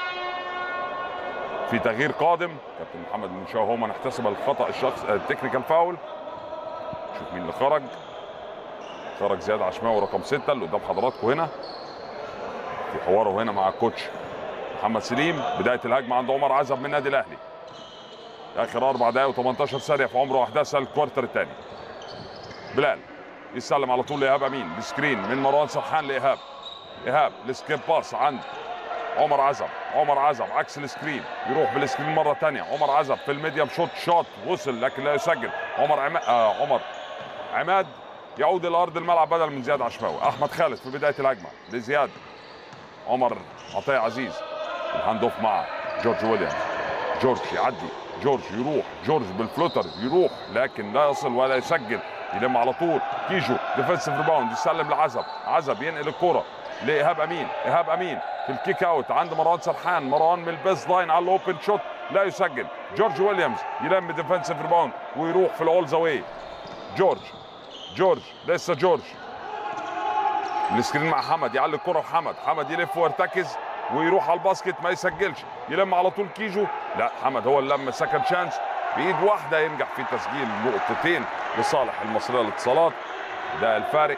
في تغيير قادم كابتن محمد المنشاوي هو من احتسب الخطا الشخص التكنيكال فاول شوف مين اللي خرج خرج زياد عشماوي رقم ستة اللي قدام حضراتكم هنا في حواره هنا مع الكوتش محمد سليم بداية الهجمة عند عمر عزب من النادي الأهلي آخر أربع دقايق و18 ثانية في عمر واحداث الكوارتر الثاني بلال يسلم على طول لايهاب امين بسكرين من مروان سرحان لايهاب ايهاب السكيب باس عند عمر عزب عمر عزب عكس السكرين يروح بالسكرين مره ثانيه عمر عزب في الميديم شوت شوت وصل لكن لا يسجل عمر عماد آه عمر عماد يعود الى ارض الملعب بدل من زياد عشماوي احمد خالد في بدايه الهجمه لزياد عمر عطيه عزيز الهاند اوف مع جورج ويليامز جورج يعدي جورج يروح جورج بالفلوتر يروح لكن لا يصل ولا يسجل يلم على طول كيجو ديفنسيف ريباوند يسلم لعزب عزب ينقل الكره لايهاب امين ايهاب امين في الكيك اوت عند مروان سرحان مروان من البيس لاين على الاوبن شوت لا يسجل جورج ويليامز يلم ديفنسيف ريباوند ويروح في الاول زاويه جورج جورج لسه جورج السكرين مع حمد يعلي الكره لحمد حمد يلف ويرتكز ويروح على الباسكت ما يسجلش يلم على طول كيجو لا حمد هو اللي لم سكند شانس بايد واحده ينجح في تسجيل نقطتين لصالح المصريه للاتصالات ده الفارق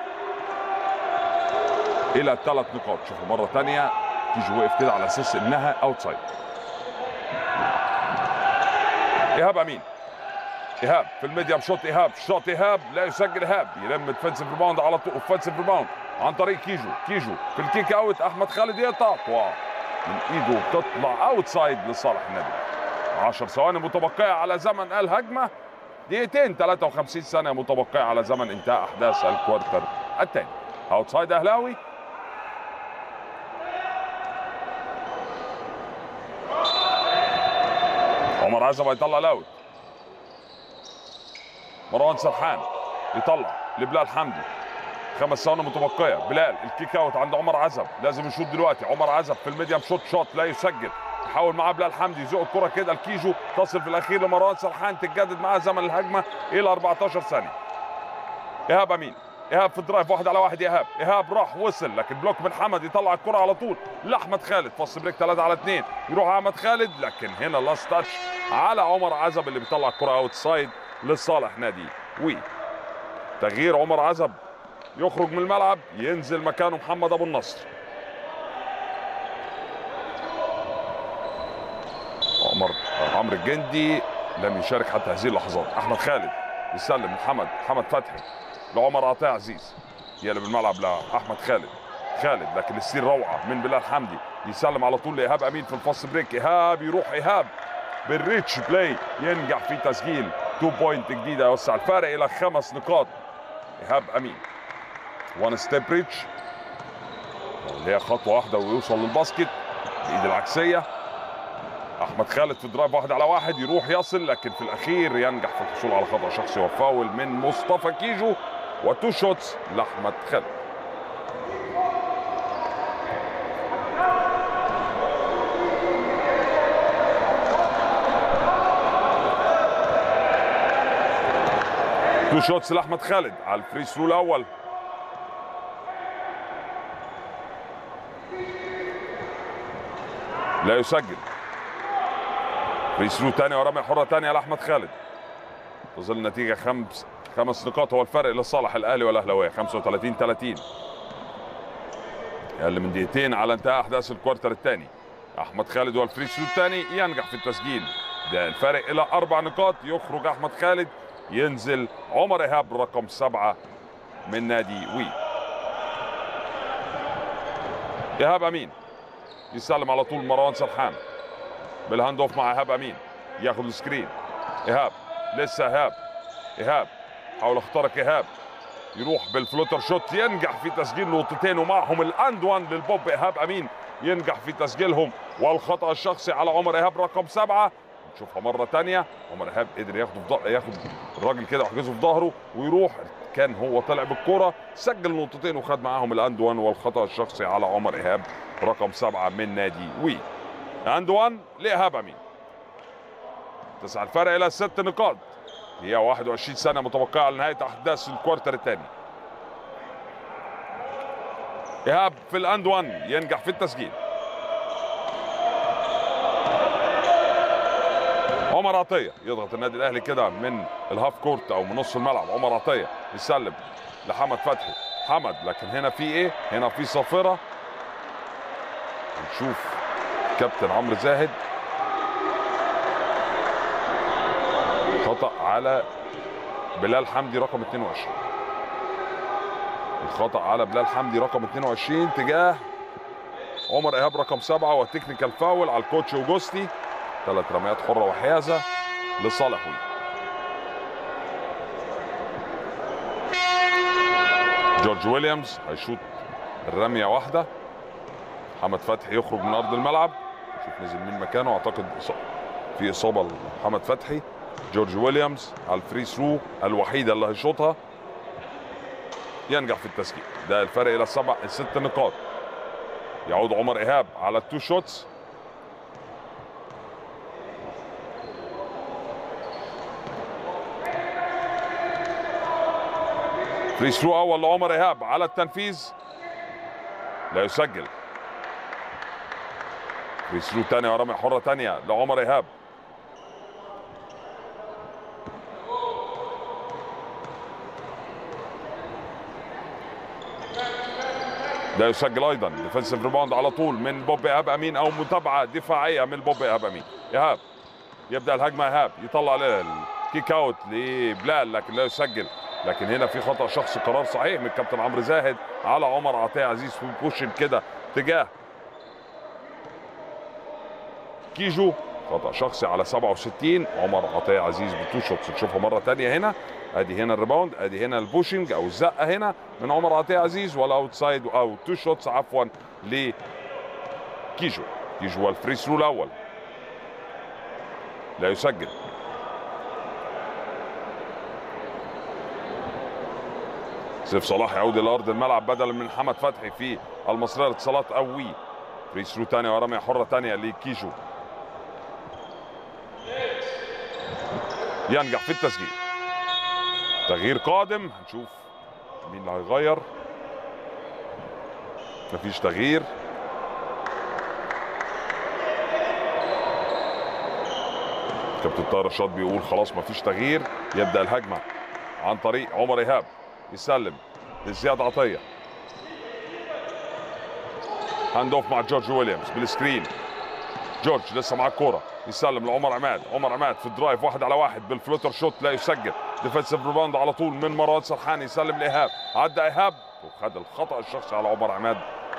الى ثلاث نقاط شوفوا مره ثانيه كيجو وقف كده على اساس انها اوتسايد ايهاب امين ايهاب في الميديم شوت ايهاب شوت ايهاب لا يسجل ايهاب يلم ديفنسيف ريباوند على طول اوفنسيف ريباوند عن طريق كيجو كيجو في الكيك اوت احمد خالد يقطع واو من ايده بتطلع اوتسايد لصالح النادي 10 ثواني متبقيه على زمن الهجمه دقيقتين 53 ثانيه متبقيه على زمن انتهاء احداث الكوارتر الثاني اوتسايد اهلاوي عمر عزب هيطلع الاوت مروان سرحان يطلع لبلال حمدي خمس ثواني متبقيه بلال الكيك اوت عند عمر عزب لازم يشوط دلوقتي عمر عزب في الميديم شوت شوت لا يسجل يحاول معاه بلال حمدي يزق الكره كده الكيجو تصل في الاخير لمروان سرحان تتجدد معاه زمن الهجمه الى 14 ثانيه ايهاب امين ايهاب في الدرايف واحد على واحد ايهاب ايهاب راح وصل لكن بلوك من حمد يطلع الكره على طول لاحمد خالد فص بريك 3 على 2 يروح احمد خالد لكن هنا لاست تاتش على عمر عزب اللي بيطلع الكره اوت سايد لصالح نادي وي تغيير عمر عزب يخرج من الملعب ينزل مكانه محمد ابو النصر عمر عمرو الجندي لم يشارك حتى هذه اللحظات احمد خالد يسلم محمد محمد فتحي لعمر عطيه عزيز يقلب الملعب لاحمد خالد خالد لكن السير روعه من بلال حمدي يسلم على طول لايهاب امين في الفاست بريك ايهاب يروح ايهاب بالريتش بلاي ينجح في تسجيل 2 بوينت جديده يوسع الفارق الى خمس نقاط ايهاب امين وان ستيب ريتش اللي هي خطوه واحده ويوصل للباسكت بايد العكسيه احمد خالد في درايف واحد على واحد يروح يصل لكن في الاخير ينجح في الحصول على خطا شخصي وفاول من مصطفى كيجو وتو شوتس لاحمد خالد تو شوتس لاحمد خالد على الفري ثرو الاول لا يسجل فري ثرو ثاني ورمية حرة ثانية لأحمد خالد تظل النتيجة خمس خمس نقاط هو الفرق لصالح الأهلي والأهلاوية 35 30 أقل من دقيقتين على انتهاء أحداث الكوارتر الثاني أحمد خالد والفري ثرو الثاني ينجح في التسجيل ده الفرق إلى أربع نقاط يخرج أحمد خالد ينزل عمر إيهاب رقم سبعة من نادي وي إيهاب أمين يسلم على طول مروان سرحان بالهاند اوف مع ايهاب امين ياخد السكرين ايهاب لسه ايهاب ايهاب حاول اخترق ايهاب يروح بالفلوتر شوت ينجح في تسجيل نقطتين ومعهم الاند وان للبوب ايهاب امين ينجح في تسجيلهم والخطا الشخصي على عمر ايهاب رقم سبعه نشوفها مره تانية عمر ايهاب قدر ياخده في ض- ياخد الراجل كده ويحجزه في ظهره ويروح كان هو طلع بالكرة سجل نقطتين وخد معاهم الاند وان والخطا الشخصي على عمر ايهاب رقم سبعه من نادي وي اند وان لايهاب امين تسعى الفرق الى ست نقاط هي 21 سنه متوقعه على نهايه احداث الكوارتر الثاني ايهاب في الاند وان ينجح في التسجيل عمر عطيه يضغط النادي الاهلي كده من الهاف كورت او من نص الملعب عمر عطيه يسلم لحمد فتحي حمد لكن هنا في ايه هنا في صافره نشوف كابتن عمرو زاهد خطا على بلال حمدي رقم 22 الخطا على بلال حمدي رقم 22 تجاه عمر ايهاب رقم سبعه والتكنيكال فاول على الكوتش اوجوستي ثلاث رميات حره وحيازه لصالح وي جورج ويليامز هيشوط الرميه واحده محمد فتحي يخرج من ارض الملعب شوف نزل مين مكانه اعتقد إصابة- في اصابه لمحمد فتحي جورج ويليامز على الفري ثرو الوحيده اللي هيشوطها ينجح في التسجيل ده الفرق الى السبع الست نقاط يعود عمر ايهاب على التو شوتس فري ثرو اول لعمر ايهاب على التنفيذ لا يسجل فري ثرو ثانيه ورمي حره ثانيه لعمر ايهاب لا يسجل ايضا ديفنسيف ريباوند على طول من بوب ايهاب امين او متابعه دفاعيه من بوب ايهاب امين ايهاب يبدا الهجمه ايهاب يطلع الكيك اوت لبلال لكن لا يسجل لكن هنا في خطا شخصي قرار صحيح من الكابتن عمرو زاهد على عمر عطيه عزيز في بوشن كده تجاه كيجو خطا شخصي على 67 عمر عطيه عزيز بتو شوتس نشوفها مره ثانيه هنا ادي هنا الريباوند ادي هنا البوشنج او الزقه هنا من عمر عطيه عزيز ولا اوتسايد او تو شوتس عفوا لكيجو كيجو الفري ثرو الاول لا يسجل سيف صلاح يعود الى ارض الملعب بدلا من محمد فتحي في المصريه للاتصالات او وي فري ثرو ثانيه ورميه حره ثانيه لكيجو ينجح في التسجيل تغيير قادم هنشوف مين اللي هيغير مفيش تغيير كابتن طاهر رشاد بيقول خلاص مفيش تغيير يبدا الهجمه عن طريق عمر ايهاب يسلم لزياد عطيه هاند اوف مع جورج ويليامز بالسكرين جورج لسه معاه الكوره يسلم لعمر عماد عمر عماد في الدرايف واحد على واحد بالفلوتر شوت لا يسجل ديفنسيف ريباوند على طول من مروان سرحان يسلم لايهاب عدى ايهاب وخد الخطا الشخصي على عمر عماد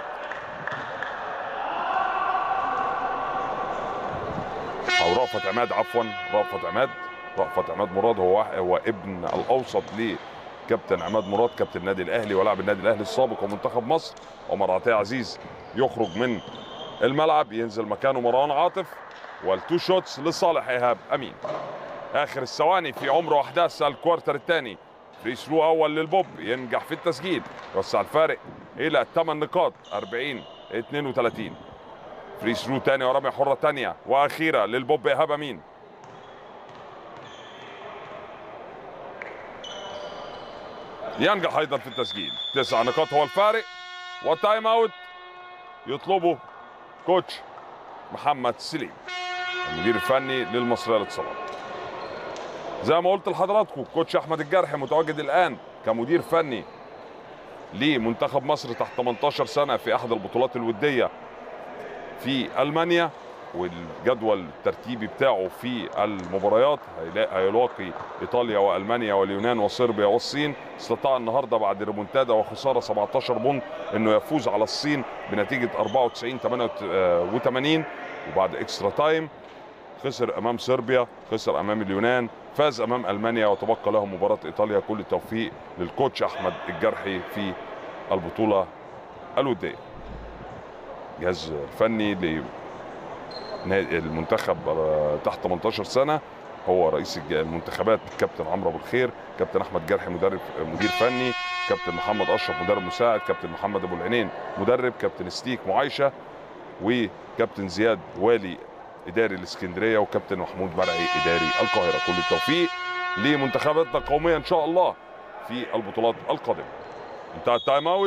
او رأفت عماد عفوا رأفت عماد رأفت عماد مراد هو واحد هو ابن الاوسط لكابتن عماد مراد كابتن النادي الاهلي ولاعب النادي الاهلي السابق ومنتخب مصر عمر عطيه عزيز يخرج من الملعب ينزل مكانه مروان عاطف والتو شوتس لصالح ايهاب امين اخر الثواني في عمر واحداث الكوارتر الثاني فري ثرو اول للبوب ينجح في التسجيل يوسع الفارق الى 8 نقاط 40 32 فري ثرو ثاني ورمي حره ثانيه واخيره للبوب ايهاب امين ينجح ايضا في التسجيل تسع نقاط هو الفارق وتايم اوت يطلبه كوتش محمد سليم المدير الفني للمصريه للاتصالات زي ما قلت لحضراتكم كوتش احمد الجرحي متواجد الان كمدير فني لمنتخب مصر تحت 18 سنه في احد البطولات الوديه في المانيا والجدول الترتيبي بتاعه في المباريات هيلا- هيلاقي ايطاليا والمانيا واليونان وصربيا والصين استطاع النهارده بعد ريمونتادا وخساره 17 بونت انه يفوز على الصين بنتيجه 94 88 وبعد اكسترا تايم خسر امام صربيا خسر امام اليونان فاز امام المانيا وتبقى له مباراه ايطاليا كل التوفيق للكوتش احمد الجرحي في البطوله الوديه جهاز فني للمنتخب آه، تحت 18 سنه هو رئيس الج- المنتخبات كابتن عمرو ابو الخير كابتن احمد جرحي مدرب مدير فني كابتن محمد اشرف مدرب مساعد كابتن محمد ابو العينين مدرب كابتن ستيك معايشه وكابتن زياد والي اداري الاسكندريه وكابتن محمود مرعي اداري القاهره كل التوفيق لمنتخباتنا القوميه ان شاء الله في البطولات القادمه انتهى التايم اوت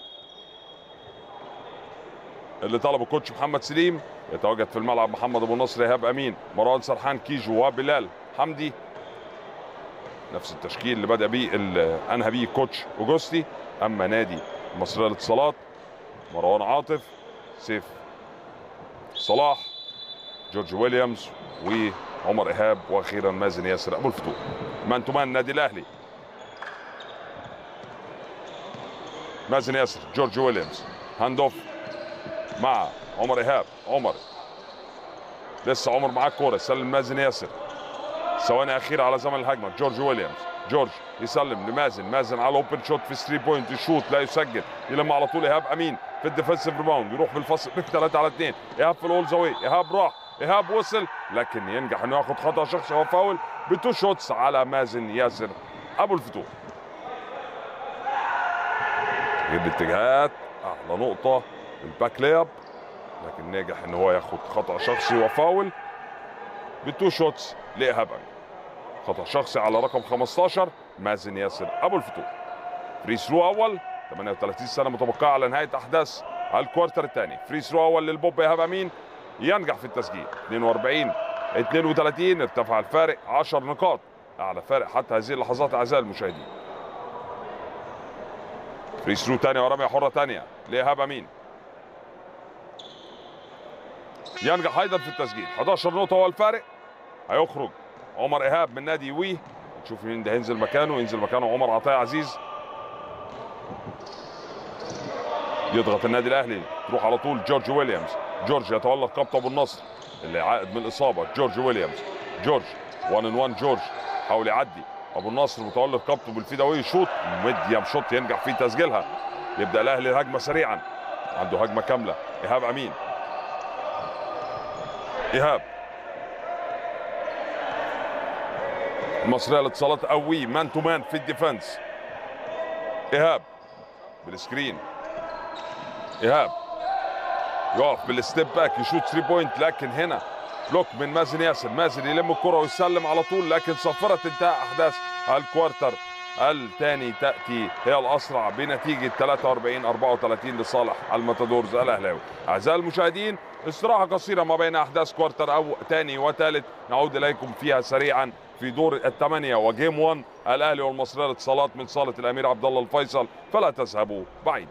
اللي طلبه كوتش محمد سليم يتواجد في الملعب محمد ابو النصر ايهاب امين مروان سرحان كيجو وبلال حمدي نفس التشكيل اللي بدا بيه اللي انهى بيه كوتش اوجوستي اما نادي المصريه للاتصالات مروان عاطف سيف صلاح جورج ويليامز وعمر ايهاب واخيرا مازن ياسر ابو الفتوح مان تو مان النادي الاهلي مازن ياسر جورج ويليامز هاند اوف مع عمر ايهاب عمر لسه عمر معاه الكوره سلم مازن ياسر ثواني اخيره على زمن الهجمه جورج ويليامز جورج يسلم لمازن مازن على اوبن شوت في 3 بوينت يشوط لا يسجل يلم على طول ايهاب امين في الديفنسيف ريباوند يروح بالفصل من 3 على 2 ايهاب في الاول زاويه ايهاب راح ايهاب وصل لكن ينجح انه ياخد خطا شخصي وفاول بتو شوتس على مازن ياسر ابو الفتوح تغيير الاتجاهات اعلى نقطه الباك لياب لكن نجح ان هو ياخد خطا شخصي وفاول بتو شوتس لايهاب امين خطا شخصي على رقم 15 مازن ياسر ابو الفتوح فري ثرو اول 38 سنه متبقيه على نهايه احداث الكوارتر الثاني فري ثرو اول للبوب ايهاب امين ينجح في التسجيل 42 32 ارتفع الفارق 10 نقاط اعلى فارق حتى هذه اللحظات اعزائي المشاهدين فري ثرو ثانيه ورميه حره ثانيه لايهاب امين ينجح ايضا في التسجيل 11 نقطه هو الفارق هيخرج عمر ايهاب من نادي وي نشوف مين ده هينزل مكانه ينزل مكانه عمر عطيه عزيز يضغط النادي الاهلي تروح على طول جورج ويليامز جورج يتولى القبضه ابو النصر اللي عائد من الاصابه جورج ويليامز جورج 1 ان 1 جورج حاول يعدي ابو النصر متولي القبضه بالفيداوي شوط ميديم شوط ينجح في تسجيلها يبدا الاهلي الهجمه سريعا عنده هجمه كامله ايهاب امين ايهاب المصريه للاتصالات قوي مان تو مان في الديفنس ايهاب بالسكرين ايهاب يقف بالستيب باك يشوت 3 بوينت لكن هنا بلوك من مازن ياسر مازن يلم الكره ويسلم على طول لكن صفرت انتهاء احداث الكوارتر الثاني تاتي هي الاسرع بنتيجه 43 34 لصالح الماتادورز الاهلاوي اعزائي المشاهدين استراحه قصيره ما بين احداث كوارتر او ثاني وثالث نعود اليكم فيها سريعا في دور الثمانيه وجيم 1 الاهلي والمصريه للاتصالات من صاله الامير عبد الله الفيصل فلا تذهبوا بعيدا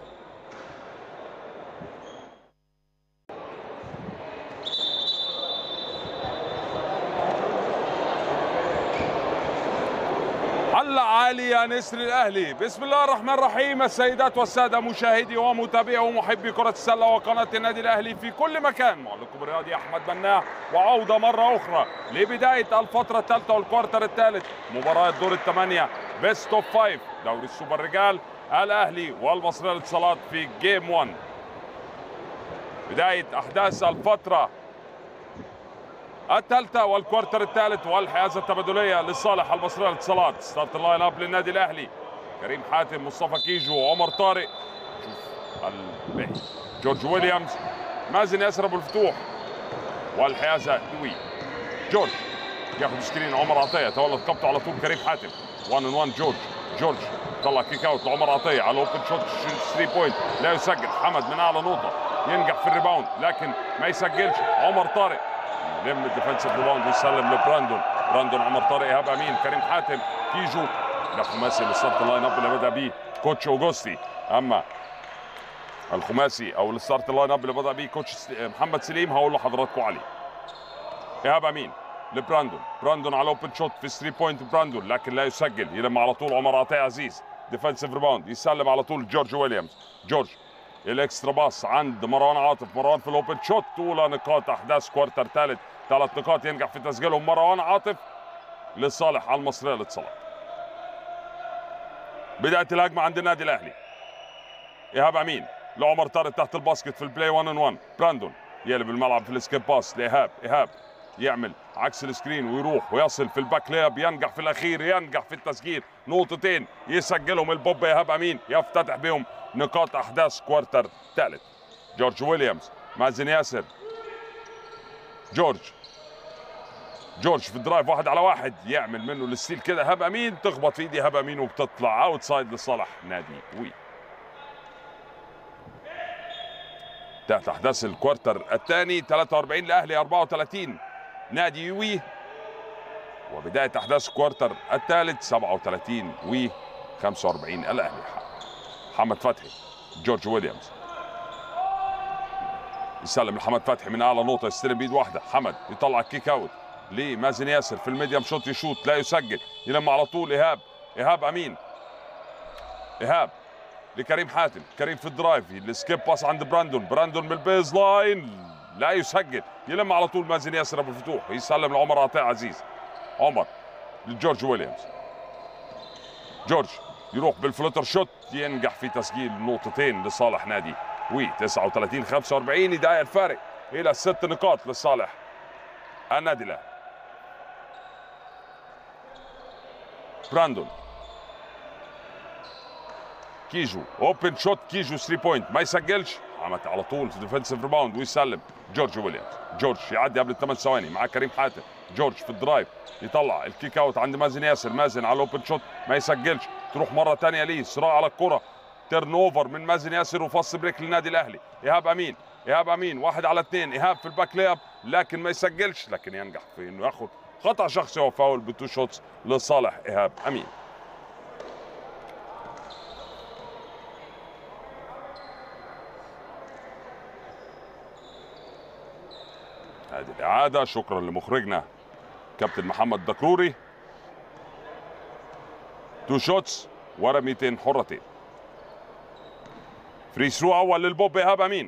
على عالي يا نسر الاهلي بسم الله الرحمن الرحيم السيدات والساده مشاهدي ومتابعي ومحبي كره السله وقناه النادي الاهلي في كل مكان معلقكم الرياضي احمد مناع وعوده مره اخرى لبدايه الفتره الثالثه والكوارتر الثالث مباراه دور الثمانيه بيست اوف فايف دوري السوبر رجال الاهلي والمصريه للاتصالات في جيم 1 بدايه احداث الفتره الثالثة والكوارتر الثالث والحيازة التبادلية لصالح المصرية للاتصالات ستارت اللاين اب للنادي الأهلي كريم حاتم مصطفى كيجو عمر طارق شوف الباقي جورج ويليامز مازن ياسر أبو الفتوح والحيازة لوي جورج ياخذ سكرين عمر عطية تولد قبضه على طول كريم حاتم 1 ان 1 جورج جورج طلع كيك اوت لعمر عطية على اوبن شوت 3 بوينت لا يسجل حمد من اعلى نقطة ينجح في الريباوند لكن ما يسجلش عمر طارق يلم الديفنسيف ريباوند ويسلم لبراندون براندون عمر طارق ايهاب امين كريم حاتم كيجو ده خماسي الستارت لاين اب اللي بدا بيه كوتش اوجوستي اما الخماسي او الستارت لاين اب اللي بدا بيه كوتش محمد سليم هقول لحضراتكم عليه ايهاب امين لبراندون براندون على اوبن شوت في 3 بوينت براندون لكن لا يسجل يلم على طول عمر عطيه عزيز ديفنسيف ريباوند يسلم على طول جورج ويليامز جورج الاكسترا باص عند مروان عاطف مروان في الاوبن شوت طول نقاط احداث كوارتر ثالث ثلاث نقاط ينجح في تسجيلهم مروان عاطف لصالح المصريه للاتصالات بدايه الهجمه عند النادي الاهلي ايهاب امين لعمر طارق تحت الباسكت في البلاي 1 ان 1 براندون يقلب الملعب في السكيب باس لايهاب ايهاب يعمل عكس السكرين ويروح ويصل في الباك لياب ينجح في الاخير ينجح في التسجيل نقطتين يسجلهم البوب ايهاب امين يفتتح بهم نقاط احداث كوارتر ثالث جورج ويليامز مازن ياسر جورج جورج في الدرايف واحد على واحد يعمل منه الستيل كده هاب امين تخبط في ايدي هاب امين وبتطلع اوت سايد لصالح نادي وي تحت احداث الكوارتر الثاني 43 الاهلي 34 نادي وي وبدايه احداث الكوارتر الثالث 37 وي 45 الاهلي محمد فتحي جورج ويليامز يسلم لحمد فتحي من اعلى نقطه يستلم بيد واحده حمد يطلع الكيك اوت لمازن ياسر في الميديم شوت يشوت لا يسجل يلم على طول ايهاب ايهاب امين ايهاب لكريم حاتم كريم في الدرايف السكيب باس عند براندون براندون بالبيز لاين لا يسجل يلم على طول مازن ياسر ابو الفتوح يسلم لعمر عطيه عزيز عمر لجورج ويليامز جورج يروح بالفلوتر شوت ينجح في تسجيل نقطتين لصالح نادي وي 39 45 يضايق الفارق الى ست نقاط لصالح النادي الاهلي براندون كيجو اوبن شوت كيجو 3 بوينت ما يسجلش عملت على طول في ديفنسيف ريباوند ويسلم جورج ويليامز جورج يعدي قبل الثمان ثواني مع كريم حاتم جورج في الدرايف يطلع الكيك اوت عند مازن ياسر مازن على الاوبن شوت ما يسجلش تروح مره ثانيه ليه صراع على الكره تيرن اوفر من مازن ياسر وفص بريك للنادي الاهلي ايهاب امين ايهاب امين واحد على اثنين ايهاب في الباك لياب لكن ما يسجلش لكن ينجح في انه ياخذ خطا شخصي وفاول بتو شوتس لصالح ايهاب امين هذه الإعادة شكرا لمخرجنا كابتن محمد دكروري تو شوتس ورميتين حرتين فري ثرو أول للبوب إيهاب أمين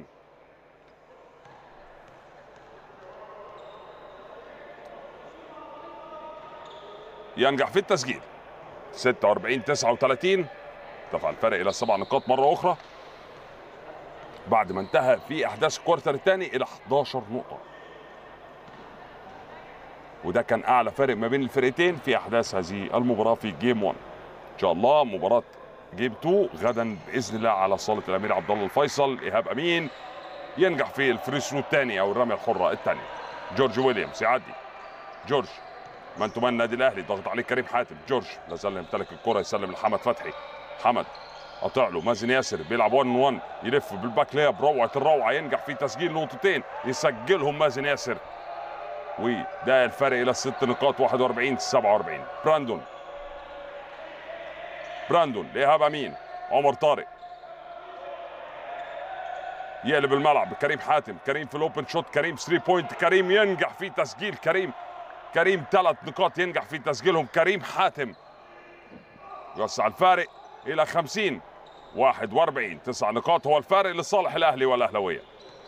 ينجح في التسجيل 46 39 ارتفع الفرق إلى سبع نقاط مرة أخرى بعد ما انتهى في أحداث الكوارتر الثاني إلى 11 نقطة وده كان اعلى فارق ما بين الفرقتين في احداث هذه المباراه في جيم 1 ان شاء الله مباراه جيم 2 غدا باذن الله على صاله الامير عبد الله الفيصل ايهاب امين ينجح في الفري ثرو الثاني او الرميه الحره الثانيه جورج ويليامز يعدي جورج من تمان النادي الاهلي ضغط عليه كريم حاتم جورج لا زال يمتلك الكره يسلم لحمد فتحي حمد قطع له مازن ياسر بيلعب 1 1 يلف بالباك لياب روعه الروعه ينجح في تسجيل نقطتين يسجلهم مازن ياسر وده الفرق الى ست نقاط 41 47 براندون براندون لايهاب امين عمر طارق يقلب الملعب كريم حاتم كريم في الاوبن شوت كريم 3 بوينت كريم ينجح في تسجيل كريم كريم ثلاث نقاط ينجح في تسجيلهم كريم حاتم يوسع الفارق الى 50 41 تسع نقاط هو الفارق لصالح الاهلي والاهلاويه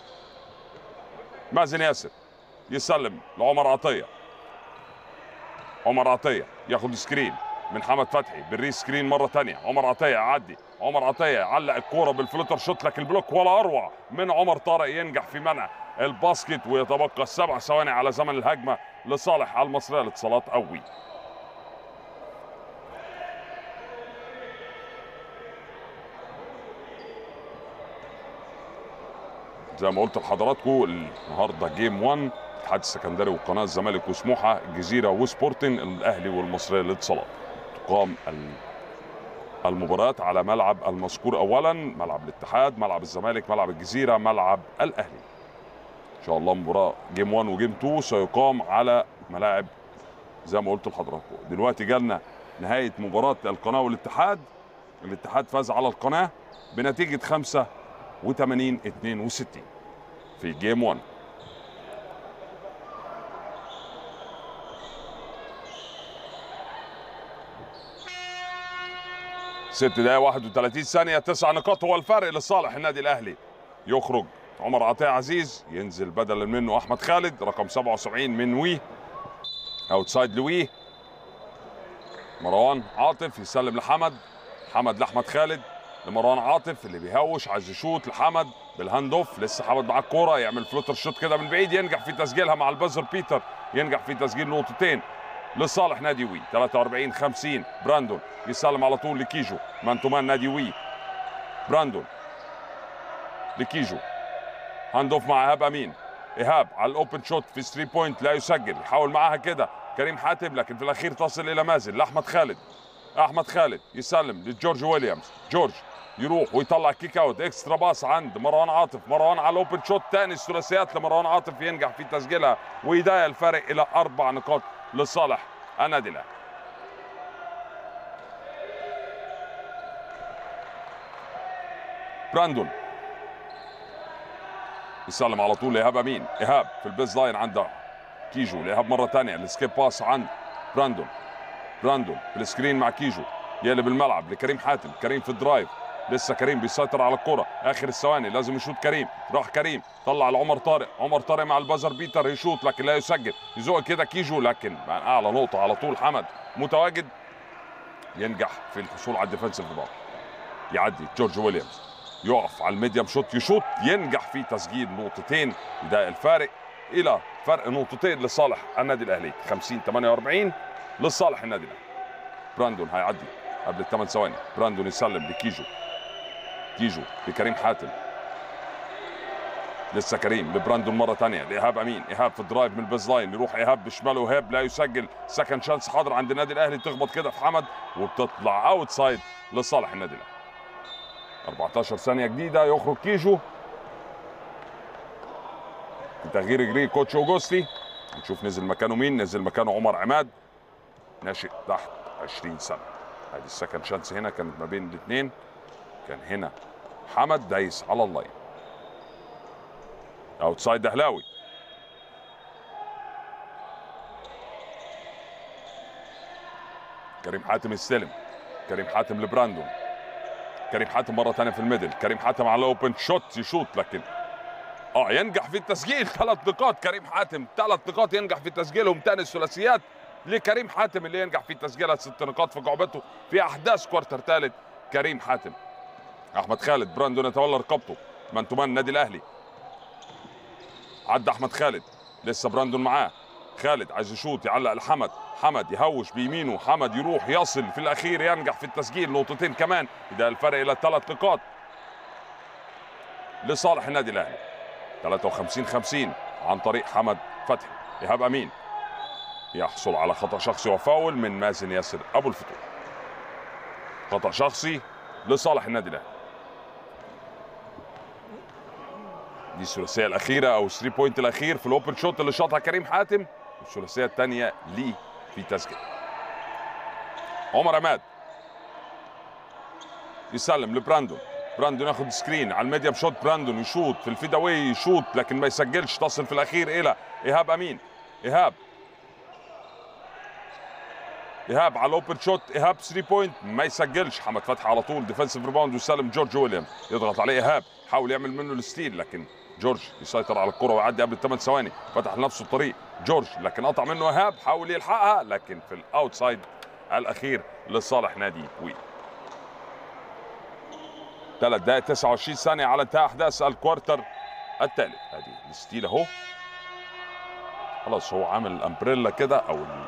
مازن ياسر يسلم لعمر عطيه عمر عطيه ياخد سكرين من حمد فتحي بالري سكرين مره ثانيه عمر عطيه يعدي عمر عطيه علق الكوره بالفلوتر شوت لكن البلوك ولا اروع من عمر طارق ينجح في منع الباسكت ويتبقى سبع ثواني على زمن الهجمه لصالح المصريه لاتصالات قوي زي ما قلت لحضراتكم النهارده جيم 1 الاتحاد السكندري وقناه الزمالك وسموحه الجزيره وسبورتن الاهلي والمصريه للاتصالات تقام المباريات على ملعب المذكور اولا ملعب الاتحاد ملعب الزمالك ملعب الجزيره ملعب الاهلي ان شاء الله مباراه جيم 1 وجيم 2 سيقام على ملاعب زي ما قلت لحضراتكم دلوقتي جالنا نهايه مباراه القناه والاتحاد الاتحاد فاز على القناه بنتيجه 85 62 في جيم 1 ست دقايق 31 ثانية تسع نقاط هو الفرق لصالح النادي الأهلي يخرج عمر عطية عزيز ينزل بدلا منه أحمد خالد رقم 77 من وي أوتسايد لوي مروان عاطف يسلم لحمد حمد لأحمد خالد لمروان عاطف اللي بيهوش عايز يشوط لحمد بالهاند اوف لسه حمد مع الكوره يعمل فلوتر شوت كده من بعيد ينجح في تسجيلها مع البازر بيتر ينجح في تسجيل نقطتين لصالح نادي وي 43 50 براندون يسلم على طول لكيجو مان تو مان نادي وي براندون لكيجو هاند اوف مع ايهاب امين ايهاب على الاوبن شوت في 3 بوينت لا يسجل يحاول معاها كده كريم حاتم لكن في الاخير تصل الى مازن لاحمد خالد احمد خالد يسلم لجورج ويليامز جورج يروح ويطلع كيك اوت اكسترا باس عند مروان عاطف مروان على الاوبن شوت ثاني الثلاثيات لمروان عاطف ينجح في تسجيلها ويضايق الفارق الى اربع نقاط لصالح النادي الاهلي براندون يسلم على طول لايهاب امين ايهاب في البيز لاين عند كيجو لايهاب مره ثانيه السكيب باس عند براندون براندون في السكرين مع كيجو يقلب الملعب لكريم حاتم كريم في الدرايف لسه كريم بيسيطر على الكره اخر الثواني لازم يشوط كريم راح كريم طلع لعمر طارق عمر طارق مع البازر بيتر يشوط لكن لا يسجل يزق كده كيجو لكن مع اعلى نقطه على طول حمد متواجد ينجح في الحصول على الديفنسيف ريباوند يعدي جورج ويليامز يقف على الميديم شوت يشوط ينجح في تسجيل نقطتين ده الفارق الى فرق نقطتين لصالح النادي الاهلي 50 48 لصالح النادي الاهلي براندون هيعدي قبل الثمان ثواني براندون يسلم لكيجو كيجو لكريم حاتم لسه كريم لبراندون مره ثانيه لايهاب امين ايهاب في الدرايف من البيز لاين يروح ايهاب بشماله ايهاب لا يسجل سكند شانس حاضر عند النادي الاهلي تخبط كده في حمد وبتطلع اوت سايد لصالح النادي الاهلي 14 ثانيه جديده يخرج كيجو تغيير جري كوتش اوجوستي نشوف نزل مكانه مين نزل مكانه عمر عماد ناشئ تحت 20 سنه ادي السكند شانس هنا كانت ما بين الاثنين كان هنا حمد دايس على اللاين اوتسايد دهلاوي كريم حاتم يستلم كريم حاتم لبراندون كريم حاتم مره ثانيه في الميدل كريم حاتم على اوبن شوت يشوط لكن اه ينجح في التسجيل ثلاث نقاط كريم حاتم ثلاث نقاط ينجح في تسجيلهم ثاني الثلاثيات لكريم حاتم اللي ينجح في تسجيلها ست نقاط في جعبته في احداث كوارتر ثالث كريم حاتم احمد خالد براندون يتولى رقبته من تمان النادي الاهلي عدى احمد خالد لسه براندون معاه خالد عايز يشوط يعلق لحمد حمد يهوش بيمينه حمد يروح يصل في الاخير ينجح في التسجيل نقطتين كمان ده الفرق الى ثلاث نقاط لصالح النادي الاهلي 53 50 عن طريق حمد فتحي ايهاب امين يحصل على خطا شخصي وفاول من مازن ياسر ابو الفتوح خطا شخصي لصالح النادي الاهلي دي الثلاثيه الاخيره او 3 بوينت الاخير في الاوبن شوت اللي شاطها كريم حاتم الثلاثيه الثانيه ليه في تسجيل عمر عماد يسلم لبراندون براندون ياخد سكرين على الميديم شوت براندون يشوط في الفيداوي يشوط لكن ما يسجلش تصل في الاخير الى ايهاب امين ايهاب ايهاب على الاوبن شوت ايهاب 3 بوينت ما يسجلش حمد فتحي على طول ديفensive ريباوند ويسلم جورج ويليام يضغط عليه ايهاب حاول يعمل منه الستيل لكن جورج يسيطر على الكره ويعدي قبل الثمان ثواني فتح لنفسه الطريق جورج لكن قطع منه ايهاب حاول يلحقها لكن في الاوتسايد الاخير لصالح نادي وي ثلاث دقائق 29 ثانيه على انتهاء احداث الكوارتر الثالث ادي الستيل اهو خلاص هو عامل الامبريلا كده او ال...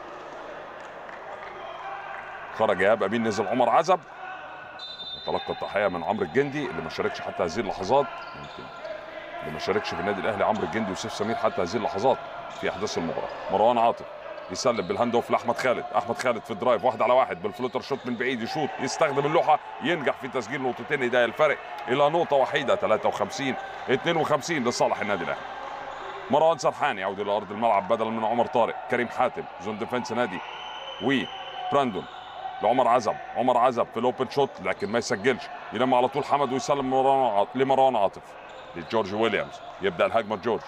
خرج ايهاب امين نزل عمر عزب تلقى التحيه من عمرو الجندي اللي ما شاركش حتى هذه اللحظات يمكن اللي ما شاركش في النادي الاهلي عمرو الجندي وسيف سمير حتى هذه اللحظات في احداث المباراه مروان عاطف يسلم بالهاند اوف لاحمد خالد احمد خالد في الدرايف واحد على واحد بالفلوتر شوت من بعيد يشوط يستخدم اللوحه ينجح في تسجيل نقطتين يضايق الفرق الى نقطه وحيده 53 52 لصالح النادي الاهلي مروان سرحان يعود الى ارض الملعب بدلا من عمر طارق كريم حاتم زون ديفنس نادي وي براندون لعمر عزب عمر عزب في الاوبن شوت لكن ما يسجلش يلم على طول حمد ويسلم مروان عاطف لمروان عاطف لجورج ويليامز يبدا الهجمه جورج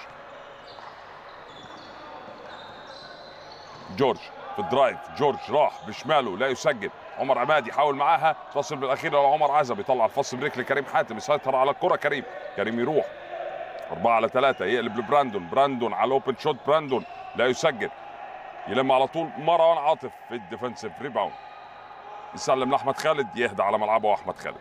جورج في الدرايف جورج راح بشماله لا يسجل عمر عماد يحاول معاها تصل بالاخير الى عمر عزب يطلع الفص بريك لكريم حاتم يسيطر على الكره كريم كريم يروح أربعة على ثلاثة يقلب لبراندون براندون على الأوبن شوت براندون لا يسجل يلم على طول مروان عاطف في الديفنسيف ريباوند يسلم لاحمد خالد يهدى على ملعبه احمد خالد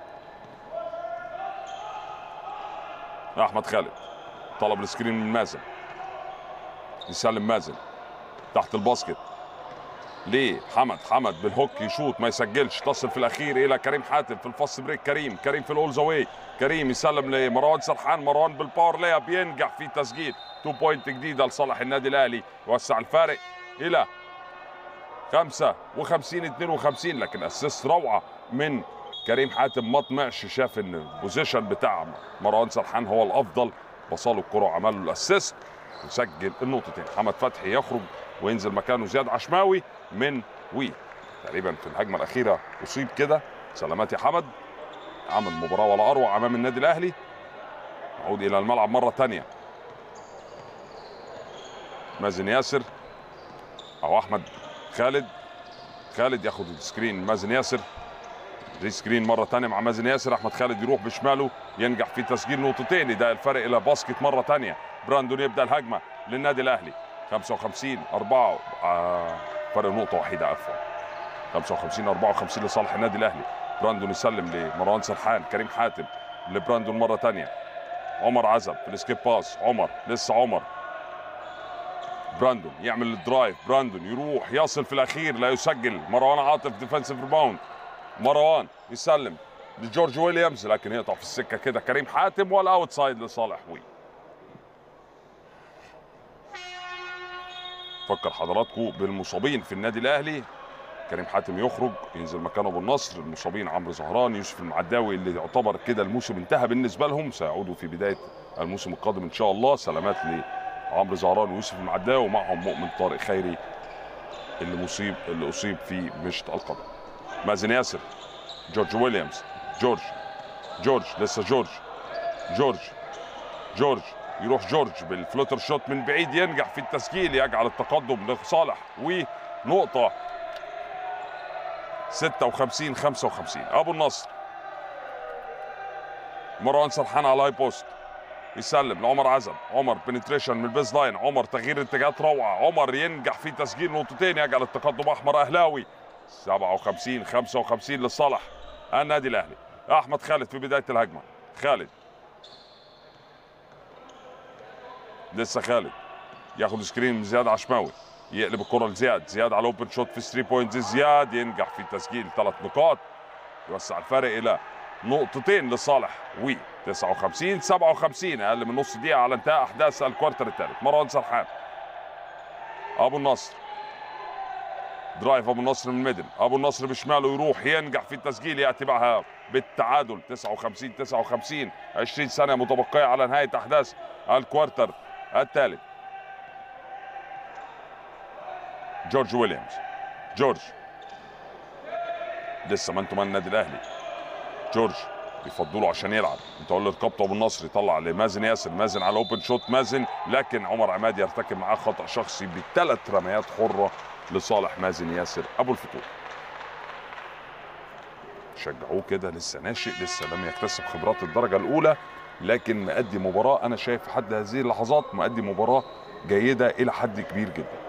احمد خالد طلب السكرين من مازن يسلم مازن تحت الباسكت ليه حمد حمد بالهوك يشوط ما يسجلش تصل في الاخير الى كريم حاتم في الفاست بريك كريم كريم في الاول زاوي كريم يسلم لمروان سرحان مروان بالباور لياب ينجح في تسجيل 2 بوينت جديده لصالح النادي الاهلي يوسع الفارق الى 55 52 لكن اسيست روعه من كريم حاتم ما طمعش شاف ان البوزيشن بتاع مروان سرحان هو الافضل وصله الكره وعمل له الاسيست وسجل النقطتين حمد فتحي يخرج وينزل مكانه زياد عشماوي من وي تقريبا في الهجمه الاخيره اصيب كده سلامات يا حمد عمل مباراه ولا اروع امام النادي الاهلي نعود الى الملعب مره ثانيه مازن ياسر او احمد خالد خالد ياخد السكرين مازن ياسر ريسكرين مره ثانيه مع مازن ياسر احمد خالد يروح بشماله ينجح في تسجيل نقطتين يضايق الفرق الى باسكت مره ثانيه براندون يبدا الهجمه للنادي الاهلي 55 4 آه فرق نقطه واحده عفوا 55 54 لصالح النادي الاهلي براندون يسلم لمروان سرحان كريم حاتم لبراندون مره ثانيه عمر عزب في السكيب باس عمر لسه عمر براندون يعمل الدرايف براندون يروح يصل في الاخير لا يسجل مروان عاطف ديفensive ريباوند مروان يسلم لجورج ويليامز لكن يقطع في السكه كده كريم حاتم والاوت سايد لصالح وي فكر حضراتكم بالمصابين في النادي الاهلي كريم حاتم يخرج ينزل مكانه ابو النصر المصابين عمرو زهران يوسف المعداوي اللي يعتبر كده الموسم انتهى بالنسبه لهم سيعودوا في بدايه الموسم القادم ان شاء الله سلامات لعمرو زهران ويوسف المعداوي ومعهم مؤمن طارق خيري اللي مصيب اللي اصيب في مشط القدم مازن ياسر جورج ويليامز جورج جورج لسه جورج جورج جورج يروح جورج بالفلوتر شوت من بعيد ينجح في التسجيل يجعل التقدم لصالح ونقطة 56 55 ابو النصر مروان سرحان على الهاي بوست يسلم لعمر عزب عمر بنتريشن من البيز لاين عمر تغيير اتجاهات روعه عمر ينجح في تسجيل نقطتين يجعل التقدم احمر اهلاوي 57 55 لصالح النادي الاهلي احمد خالد في بدايه الهجمه خالد لسه خالد ياخد سكرين من زياد عشماوي يقلب الكره لزياد زياد على اوبن شوت في 3 بوينتس زياد ينجح في تسجيل ثلاث نقاط يوسع الفرق الى نقطتين لصالح وي 59 57 اقل من نص دقيقه على انتهاء احداث الكوارتر الثالث مروان سرحان ابو النصر درايف ابو النصر من الميدل ابو النصر بشماله يروح ينجح في التسجيل ياتي معها بالتعادل 59 59 20 ثانيه متبقيه على نهايه احداث الكوارتر الثالث جورج ويليامز جورج لسه ما انتم النادي الاهلي جورج بيفضلوا عشان يلعب انت قول رقبته ابو النصر يطلع لمازن ياسر مازن على اوبن شوت مازن لكن عمر عماد يرتكب معاه خطا شخصي بثلاث رميات حره لصالح مازن ياسر ابو الفتوح شجعوه كده لسه ناشئ لسه لم يكتسب خبرات الدرجه الاولى لكن مأدي مباراه انا شايف في حد هذه اللحظات مأدي مباراه جيده الى حد كبير جدا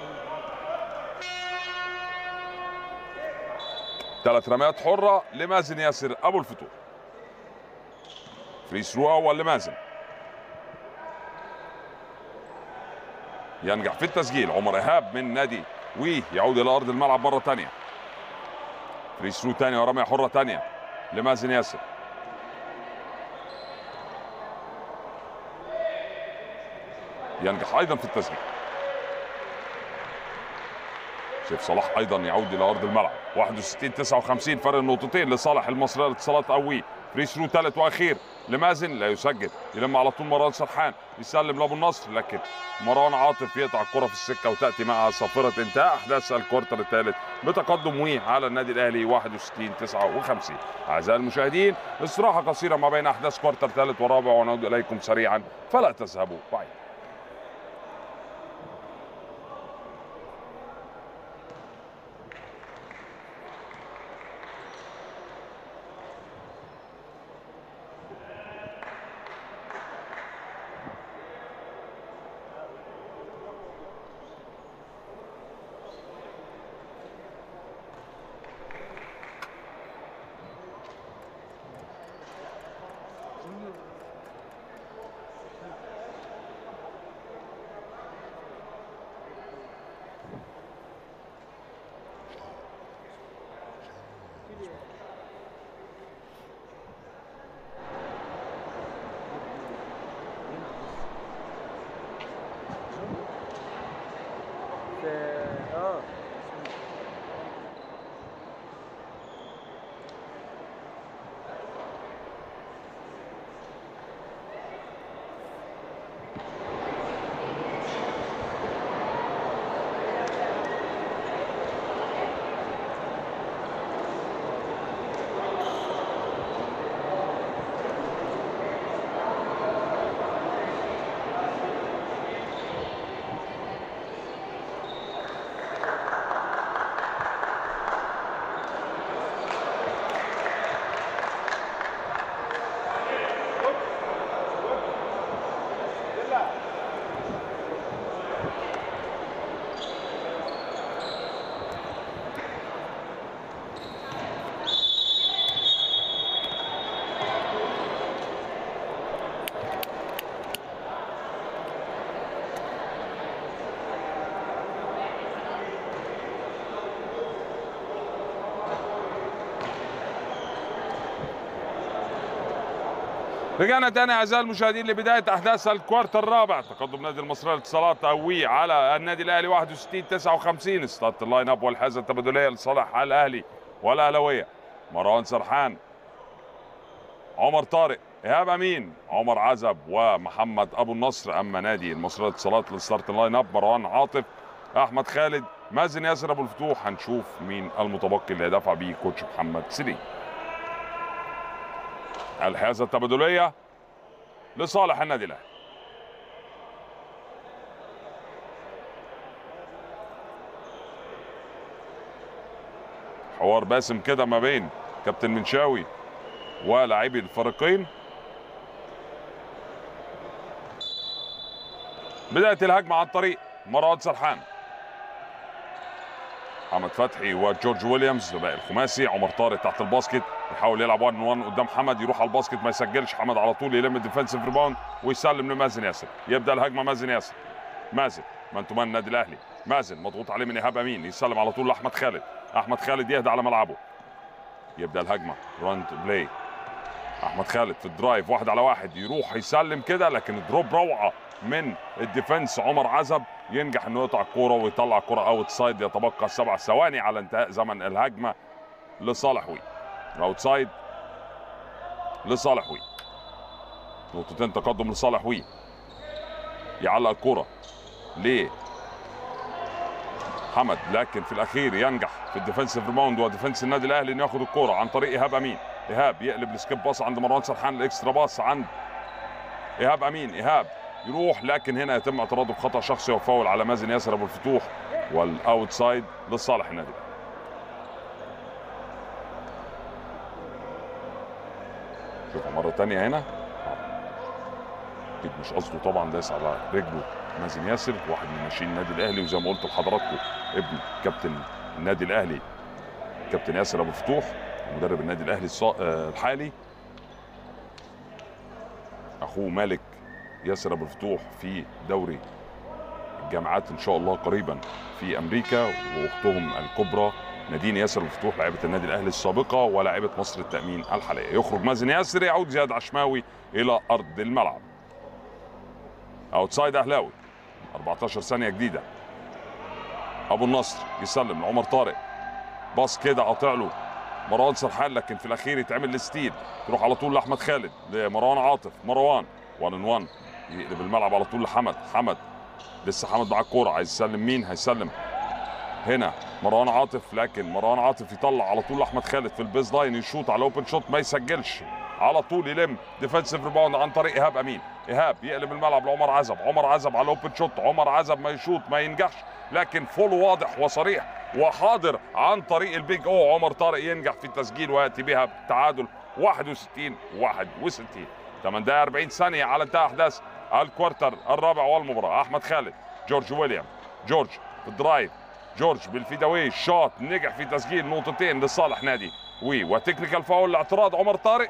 ثلاث رميات حره لمازن ياسر ابو الفتوح فري ثرو اول لمازن ينجح في التسجيل عمر ايهاب من نادي وي يعود الى ارض الملعب مره ثانيه فري ثرو ثانيه ورميه حره ثانيه لمازن ياسر ينجح ايضا في التسجيل سيف صلاح ايضا يعود الى ارض الملعب 61 59 فرق النقطتين لصالح المصريه للاتصالات قوي فري ثرو ثالث واخير لمازن لا يسجل يلم على طول مروان سرحان يسلم لابو النصر لكن مروان عاطف يقطع الكره في السكه وتاتي معها صافره انتهاء احداث الكوارتر الثالث بتقدم وي على النادي الاهلي 61 59 اعزائي المشاهدين استراحه قصيره ما بين احداث كوارتر ثالث ورابع ونعود اليكم سريعا فلا تذهبوا بعيد اه رجعنا تاني اعزائي المشاهدين لبدايه احداث الكوارتر الرابع تقدم نادي المصريه للاتصالات قوي على النادي الاهلي 61 59 ستارت اللاين اب والحازه التبادليه لصالح الاهلي والاهلاويه مروان سرحان عمر طارق ايهاب امين عمر عزب ومحمد ابو النصر اما نادي المصريه للاتصالات للستارت اللاين اب مروان عاطف احمد خالد مازن ياسر ابو الفتوح هنشوف مين المتبقي اللي هيدافع بيه كوتش محمد سليم الحيازه التبادليه لصالح النادي الاهلي حوار باسم كده ما بين كابتن منشاوي ولاعبي الفريقين بدايه الهجمه عن طريق مروان سرحان محمد فتحي وجورج ويليامز باقي الخماسي عمر طارق تحت الباسكت يحاول يلعب 1 1 قدام حمد يروح على الباسكت ما يسجلش حمد على طول يلم الديفensive ريباوند ويسلم لمازن ياسر يبدا الهجمه مازن ياسر مازن من تمان النادي الاهلي مازن مضغوط عليه من ايهاب امين يسلم على طول لاحمد خالد احمد خالد يهدى على ملعبه يبدا الهجمه راند بلاي احمد خالد في الدرايف واحد على واحد يروح يسلم كده لكن دروب روعه من الديفنس عمر عزب ينجح انه يقطع الكوره ويطلع الكوره اوت سايد يتبقى سبع ثواني على انتهاء زمن الهجمه لصالح وي اوت سايد لصالح وي نقطتين تقدم لصالح وي يعلق الكوره ليه حمد لكن في الاخير ينجح في الديفنسيف ريباوند وديفنس النادي الاهلي انه ياخد الكوره عن طريق ايهاب امين ايهاب يقلب السكيب باص عند مروان سرحان الاكسترا باص عند ايهاب امين ايهاب يروح لكن هنا يتم اعتراضه بخطا شخصي وفاول على مازن ياسر ابو الفتوح والاوت سايد لصالح النادي شوفوا مره ثانيه هنا اكيد مش قصده طبعا داس على رجله مازن ياسر واحد من ناشئين النادي الاهلي وزي ما قلت لحضراتكم ابن كابتن النادي الاهلي كابتن ياسر ابو الفتوح مدرب النادي الاهلي الصا... آه الحالي اخوه مالك ياسر ابو الفتوح في دوري الجامعات ان شاء الله قريبا في امريكا واختهم الكبرى نادين ياسر ابو الفتوح لاعبه النادي الاهلي السابقه ولاعبه مصر التامين الحاليه يخرج مازن ياسر يعود زياد عشماوي الى ارض الملعب اوتسايد اهلاوي 14 ثانيه جديده ابو النصر يسلم لعمر طارق باص كده قاطع له مروان سرحان لكن في الاخير يتعمل الستيل تروح على طول لاحمد خالد لمروان عاطف مروان 1 ان 1 يقلب الملعب على طول لحمد حمد لسه حمد مع الكوره عايز يسلم مين هيسلم هنا مروان عاطف لكن مروان عاطف يطلع على طول احمد خالد في البيز لاين يشوط على اوبن شوت ما يسجلش على طول يلم ديفensive ريباوند عن طريق ايهاب امين ايهاب يقلب الملعب لعمر عزب عمر عزب على اوبن شوت عمر عزب ما يشوط ما ينجحش لكن فول واضح وصريح وحاضر عن طريق البيج او عمر طارق ينجح في التسجيل وياتي بها تعادل 61 61 8 دقائق 40 ثانيه على انتهاء احداث الكوارتر الرابع والمباراه احمد خالد جورج ويليام جورج في الدرايف جورج بالفيداوي شوت نجح في تسجيل نقطتين لصالح نادي وي وتكنيكال فاول لاعتراض عمر طارق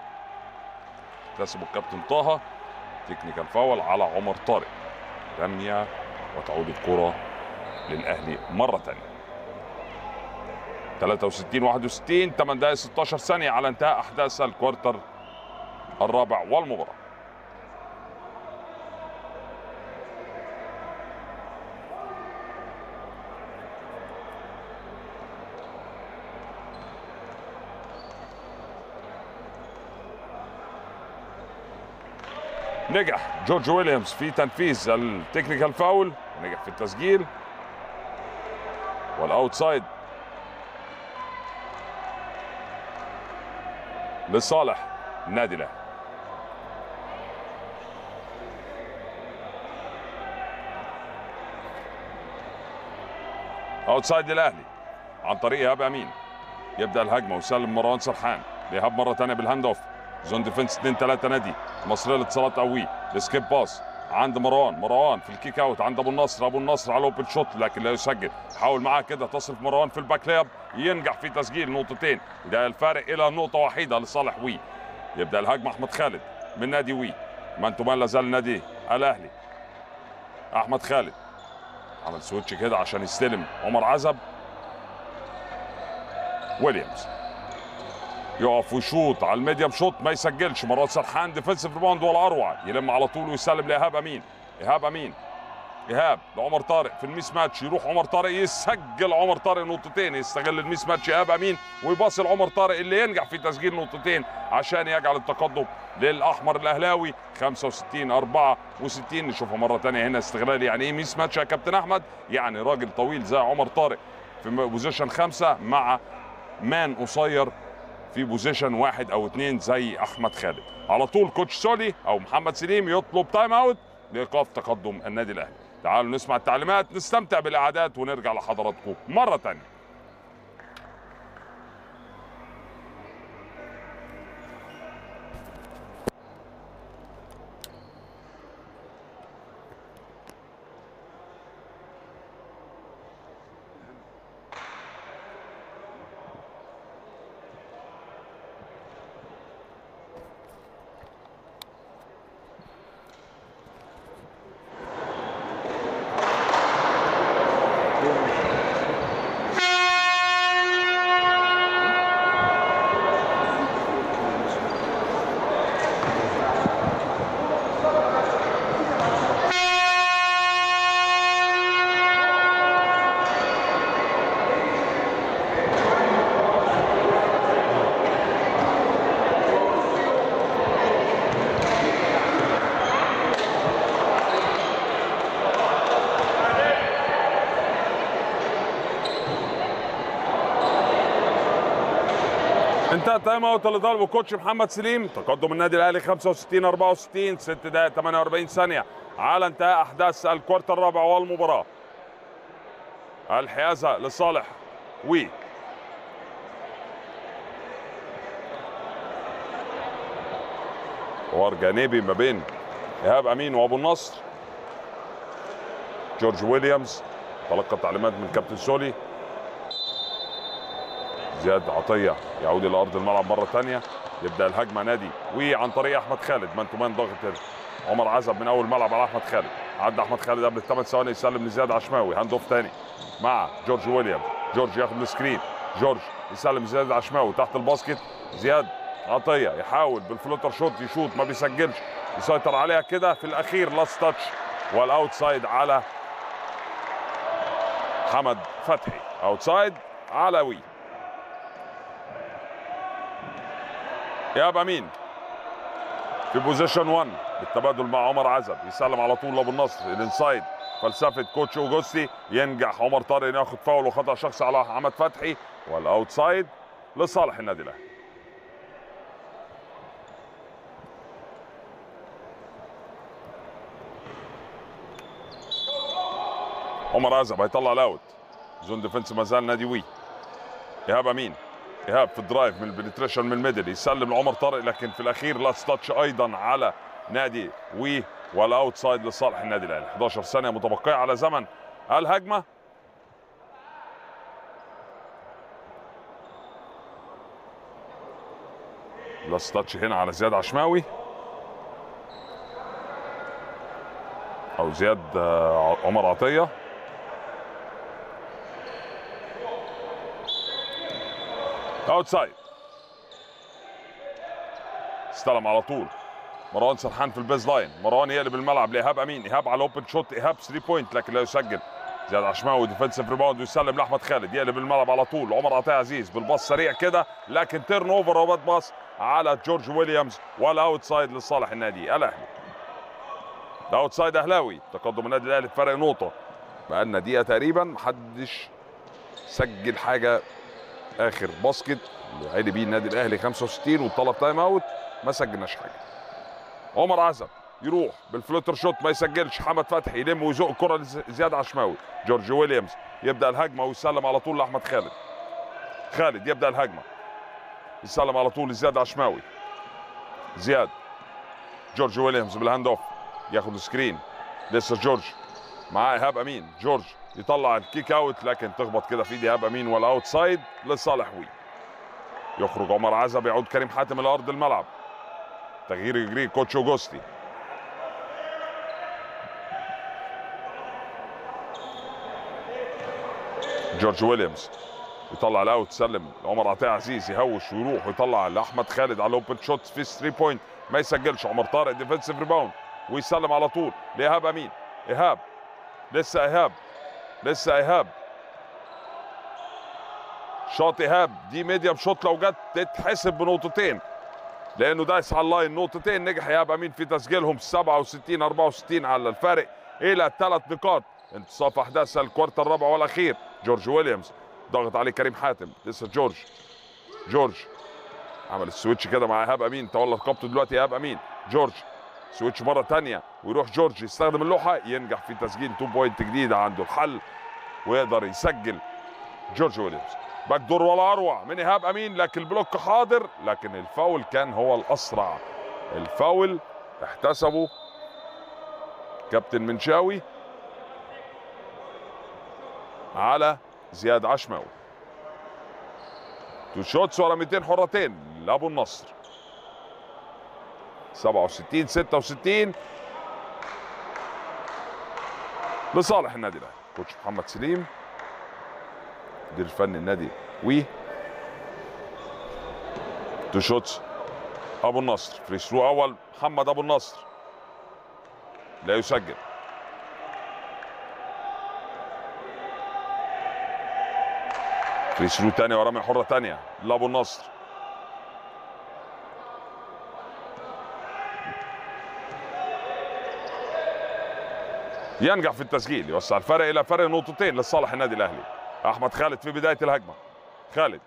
كسبه الكابتن طه تكنيكال فاول على عمر طارق رميه وتعود الكره للاهلي مره ثانيه 63 61 8 دقائق 16 ثانيه على انتهاء احداث الكوارتر الرابع والمباراه نجح جورج ويليامز في تنفيذ التكنيكال فاول نجح في التسجيل والاوتسايد لصالح النادي الاهلي اوتسايد للاهلي عن طريق ايهاب امين يبدا الهجمه ويسلم مروان سرحان ايهاب مره ثانيه بالهاند اوف زون ديفنس 2 3 نادي مصريه لاتصالات قوي السكيب باس عند مروان مروان في الكيك اوت عند ابو النصر ابو النصر على اوبن شوت لكن لا يسجل حاول معاه كده تصرف مروان في الباك لياب ينجح في تسجيل نقطتين ده الفارق الى نقطه وحيده لصالح وي يبدا الهجمه احمد خالد من نادي وي من تمان لا زال نادي الاهلي احمد خالد عمل سويتش كده عشان يستلم عمر عزب ويليامز يقف ويشوط على الميديم شوط ما يسجلش مرات سرحان ديفنسيف ريباوند ولا اروع يلم على طول ويسلم لايهاب امين ايهاب امين ايهاب لعمر طارق في الميس ماتش يروح عمر طارق يسجل عمر طارق نقطتين يستغل الميس ماتش ايهاب امين ويباصي لعمر طارق اللي ينجح في تسجيل نقطتين عشان يجعل التقدم للاحمر الاهلاوي 65 64 نشوفها مره ثانيه هنا استغلال يعني ايه ميس ماتش يا كابتن احمد يعني راجل طويل زي عمر طارق في بوزيشن خمسه مع مان قصير في بوزيشن واحد او اثنين زي احمد خالد على طول كوتش سولي او محمد سليم يطلب تايم اوت لايقاف تقدم النادي الاهلي تعالوا نسمع التعليمات نستمتع بالاعداد ونرجع لحضراتكم مره ثانيه انتهى التايم اوت اللي طالبه كوتش محمد سليم تقدم النادي الاهلي 65 64 6 دقائق 48 ثانيه على انتهاء احداث الكوارتر الرابع والمباراه الحيازه لصالح وي حوار جانبي ما بين ايهاب امين وابو النصر جورج ويليامز تلقى تعليمات من كابتن سولي زياد عطيه يعود الى ارض الملعب مره ثانيه يبدا الهجمه نادي وعن طريق احمد خالد مان تو مان ضاغط عمر عزب من اول ملعب على احمد خالد عدى احمد خالد قبل الثمان ثواني يسلم لزياد عشماوي هاند اوف ثاني مع جورج ويليام جورج ياخد السكرين جورج يسلم زياد عشماوي تحت الباسكت زياد عطيه يحاول بالفلوتر شوت يشوط ما بيسجلش يسيطر عليها كده في الاخير لاست تاتش والاوتسايد على حمد فتحي اوتسايد على وي ايهاب امين في بوزيشن 1 بالتبادل مع عمر عزب يسلم على طول لابو النصر الانسايد فلسفه كوتش اوجوستي ينجح عمر طارق انه ياخد فاول وخطا شخصي على احمد فتحي والاوتسايد لصالح النادي الاهلي عمر عزب هيطلع الاوت زون ديفنس ما زال نادي وي ايهاب امين ايهاب في الدرايف من البنتريشن من الميدل يسلم لعمر طارق لكن في الاخير لاست تاتش ايضا على نادي وي والاوتسايد لصالح النادي الاهلي 11 ثانيه متبقيه على زمن الهجمه لاست تاتش هنا على زياد عشماوي او زياد آه، عمر عطيه اوتسايد استلم على طول مروان سرحان في البيز لاين مروان يقلب الملعب لايهاب امين ايهاب على اوبن شوت ايهاب 3 بوينت لكن لا يسجل زياد عشماوي ديفensive ريباوند ويسلم لاحمد خالد يقلب الملعب على طول عمر عطيه عزيز بالباص سريع كده لكن تيرن اوفر وباد باص على جورج ويليامز والاوتسايد لصالح النادي الاهلي الاوتسايد اهلاوي تقدم النادي الاهلي بفرق نقطه بقالنا دقيقه تقريبا محدش سجل حاجه اخر باسكت اللي عالي بيه النادي الاهلي 65 وطلب تايم اوت ما سجلناش حاجه عمر عزب يروح بالفلوتر شوت ما يسجلش حمد فتحي يلم ويزق الكره لزياد عشماوي جورج ويليامز يبدا الهجمه ويسلم على طول لاحمد خالد خالد يبدا الهجمه يسلم على طول لزياد عشماوي زياد جورج ويليامز بالهاند اوف ياخد سكرين لسه جورج معاه ايهاب امين جورج يطلع الكيك اوت لكن تخبط كده في ايد ايهاب امين والاوت سايد لصالح وي يخرج عمر عزب يعود كريم حاتم الى ارض الملعب تغيير يجري كوتش اوجوستي جورج ويليامز يطلع الاوت تسلم لعمر عطيه عزيز يهوش ويروح ويطلع لاحمد خالد على الاوبن شوت في 3 بوينت ما يسجلش عمر طارق ديفنسيف ريباوند ويسلم على طول لايهاب امين ايهاب لسه ايهاب لسه ايهاب شاط ايهاب دي ميديم شوت لو جت تتحسب بنقطتين لانه دايس على اللاين نقطتين نجح ايهاب امين في تسجيلهم 67 64 على الفارق الى ثلاث نقاط انتصاف احداث الكوارتر الرابع والاخير جورج ويليامز ضغط عليه كريم حاتم لسه جورج جورج عمل السويتش كده مع ايهاب امين تولى رقبته دلوقتي ايهاب امين جورج سويتش مره ثانيه ويروح جورج يستخدم اللوحه ينجح في تسجيل 2 بوينت جديده عنده الحل ويقدر يسجل جورج ويليامز باك دور ولا اروع من ايهاب امين لكن البلوك حاضر لكن الفاول كان هو الاسرع الفاول احتسبه كابتن منشاوي على زياد عشماوي تو شوتس ورا 200 حرتين لابو النصر 67 66 لصالح النادي الاهلي كوتش محمد سليم مدير الفني النادي وي تو شوتس ابو النصر فري ثرو اول محمد ابو النصر لا يسجل فري ثرو تاني ورمي حره تانيه لابو النصر ينجح في التسجيل يوسع الفرق الى فرق نقطتين لصالح النادي الاهلي احمد خالد في بدايه الهجمه خالد